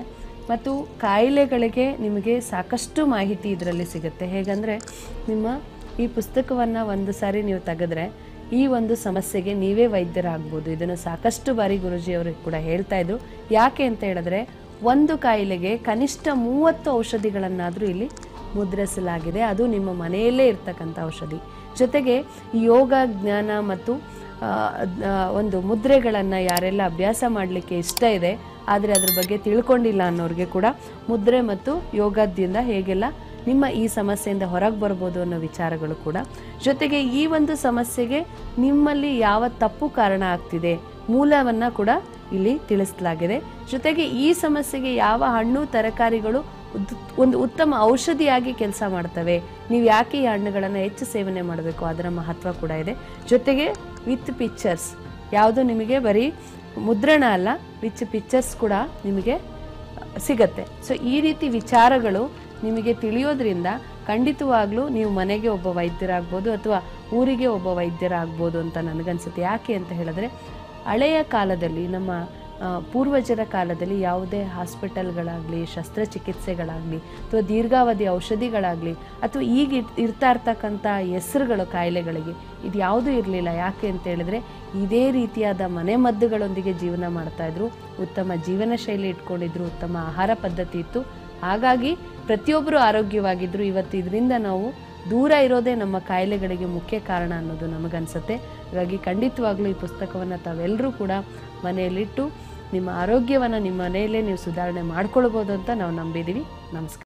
ಮತ್ತು ಕಾಯಿಲೆಗಳಿಗೆ ನಿಮಗೆ ಸಾಕಷ್ಟು ಮಾಹಿತಿ ಇದರಲ್ಲಿ ಸಿಗುತ್ತೆ ಹೇಗಂದರೆ ನಿಮ್ಮ ಈ ಪುಸ್ತಕವನ್ನು ಒಂದು ಸಾರಿ ನೀವು ತೆಗೆದ್ರೆ ಈ ಒಂದು ಸಮಸ್ಯೆಗೆ ನೀವೇ ವೈದ್ಯರಾಗ್ಬೋದು ಇದನ್ನು ಸಾಕಷ್ಟು ಬಾರಿ ಗುರುಜಿಯವರು ಕೂಡ ಹೇಳ್ತಾ ಇದ್ರು ಯಾಕೆ ಅಂತ ಹೇಳಿದ್ರೆ ಒಂದು ಕಾಯಿಲೆಗೆ ಕನಿಷ್ಠ ಮೂವತ್ತು ಔಷಧಿಗಳನ್ನಾದರೂ ಇಲ್ಲಿ ಮುದ್ರಿಸಲಾಗಿದೆ ಅದು ನಿಮ್ಮ ಮನೆಯಲ್ಲೇ ಇರ್ತಕ್ಕಂಥ ಔಷಧಿ ಜೊತೆಗೆ ಈ ಯೋಗ ಜ್ಞಾನ ಮತ್ತು ಆ, ಆ, ಒಂದು ಮುದ್ರೆಗಳನ್ನು ಯಾರೆಲ್ಲ ಅಭ್ಯಾಸ ಮಾಡಲಿಕ್ಕೆ ಇಷ್ಟ ಇದೆ ಆದರೆ ಅದ್ರ ಬಗ್ಗೆ ತಿಳ್ಕೊಂಡಿಲ್ಲ ಅನ್ನೋರಿಗೆ ಕೂಡ ಮುದ್ರೆ ಮತ್ತು ಯೋಗದಿಂದ ಹೇಗೆಲ್ಲ ನಿಮ್ಮ ಈ ಸಮಸ್ಯೆಯಿಂದ ಹೊರಗೆ ಬರ್ಬೋದು ಅನ್ನೋ ವಿಚಾರಗಳು ಕೂಡ ಜೊತೆಗೆ ಈ ಒಂದು ಸಮಸ್ಯೆಗೆ ನಿಮ್ಮಲ್ಲಿ ಯಾವ ತಪ್ಪು ಕಾರಣ ಆಗ್ತಿದೆ ಮೂಲವನ್ನು ಕೂಡ ಇಲ್ಲಿ ತಿಳಿಸಲಾಗಿದೆ ಜೊತೆಗೆ ಈ ಸಮಸ್ಯೆಗೆ ಯಾವ ಹಣ್ಣು ತರಕಾರಿಗಳು ಉದ್- ಒಂದು ಉತ್ತಮ ಔಷಧಿಯಾಗಿ ಕೆಲಸ ಮಾಡ್ತವೆ ನೀವು ಯಾಕೆ ಈ ಹಣ್ಣುಗಳನ್ನು ಹೆಚ್ಚು ಸೇವನೆ ಮಾಡಬೇಕು ಅದರ ಮಹತ್ವ ಕೂಡ ಇದೆ ಜೊತೆಗೆ ವಿತ್ ಪಿಕ್ಚರ್ಸ್ ಯಾವುದು ನಿಮಗೆ ಬರೀ ಮುದ್ರಣ ಅಲ್ಲ ವಿತ್ ಪಿಕ್ಚರ್ಸ್ ಕೂಡ ನಿಮಗೆ ಸಿಗತ್ತೆ ಸೊ ಈ ರೀತಿ ವಿಚಾರಗಳು ನಿಮಗೆ ತಿಳಿಯೋದ್ರಿಂದ ಖಂಡಿತವಾಗ್ಲೂ ನೀವು ಮನೆಗೆ ಒಬ್ಬ ವೈದ್ಯರಾಗ್ಬೋದು ಅಥವಾ ಊರಿಗೆ ಒಬ್ಬ ವೈದ್ಯರಾಗ್ಬೋದು ಅಂತ ನನಗನ್ಸುತ್ತೆ ಯಾಕೆ ಅಂತ ಹೇಳಿದ್ರೆ ಹಳೆಯ ಕಾಲದಲ್ಲಿ ನಮ್ಮ ಆ, ಪೂರ್ವಜರ ಕಾಲದಲ್ಲಿ ಯಾವುದೇ ಹಾಸ್ಪಿಟಲ್ಗಳಾಗಲಿ ಶಸ್ತ್ರಚಿಕಿತ್ಸೆಗಳಾಗಲಿ ಅಥವಾ ದೀರ್ಘಾವಧಿ ಔಷಧಿಗಳಾಗಲಿ ಅಥವಾ ಈಗ ಇರ್- ಇರ್ತಾ ಇರ್ತಕ್ಕಂಥ ಹೆಸರುಗಳು ಕಾಯಿಲೆಗಳಿಗೆ ಇದು ಯಾವುದೂ ಇರಲಿಲ್ಲ ಯಾಕೆ ಅಂತ ಹೇಳಿದ್ರೆ ಇದೇ ರೀತಿಯಾದ ಮನೆಮದ್ದುಗಳೊಂದಿಗೆ ಜೀವನ ಮಾಡ್ತಾ ಇದ್ರು ಉತ್ತಮ ಜೀವನ ಶೈಲಿ ಇಟ್ಕೊಂಡಿದ್ರು ಉತ್ತಮ ಆಹಾರ ಪದ್ಧತಿ ಇತ್ತು ಹಾಗಾಗಿ ಪ್ರತಿಯೊಬ್ಬರು ಆರೋಗ್ಯವಾಗಿದ್ರು ಇವತ್ತು ಇದರಿಂದ ನಾವು ದೂರ ಇರೋದೇ ನಮ್ಮ ಕಾಯಿಲೆಗಳಿಗೆ ಮುಖ್ಯ ಕಾರಣ ಅನ್ನೋದು ನಮಗನ್ಸುತ್ತೆ ಹಾಗಾಗಿ ಖಂಡಿತವಾಗ್ಲೂ ಈ ಪುಸ್ತಕವನ್ನು ತಾವೆಲ್ಲರೂ ಕೂಡ ಮನೆಯಲ್ಲಿಟ್ಟು ನಿಮ್ಮ ಆರೋಗ್ಯವನ್ನು ನಿಮ್ಮ ಮನೆಯಲ್ಲೇ ನೀವು ಸುಧಾರಣೆ ಮಾಡ್ಕೊಳ್ಬೋದು ಅಂತ ನಾವು ನಂಬಿದ್ದೀವಿ ನಮಸ್ಕಾರ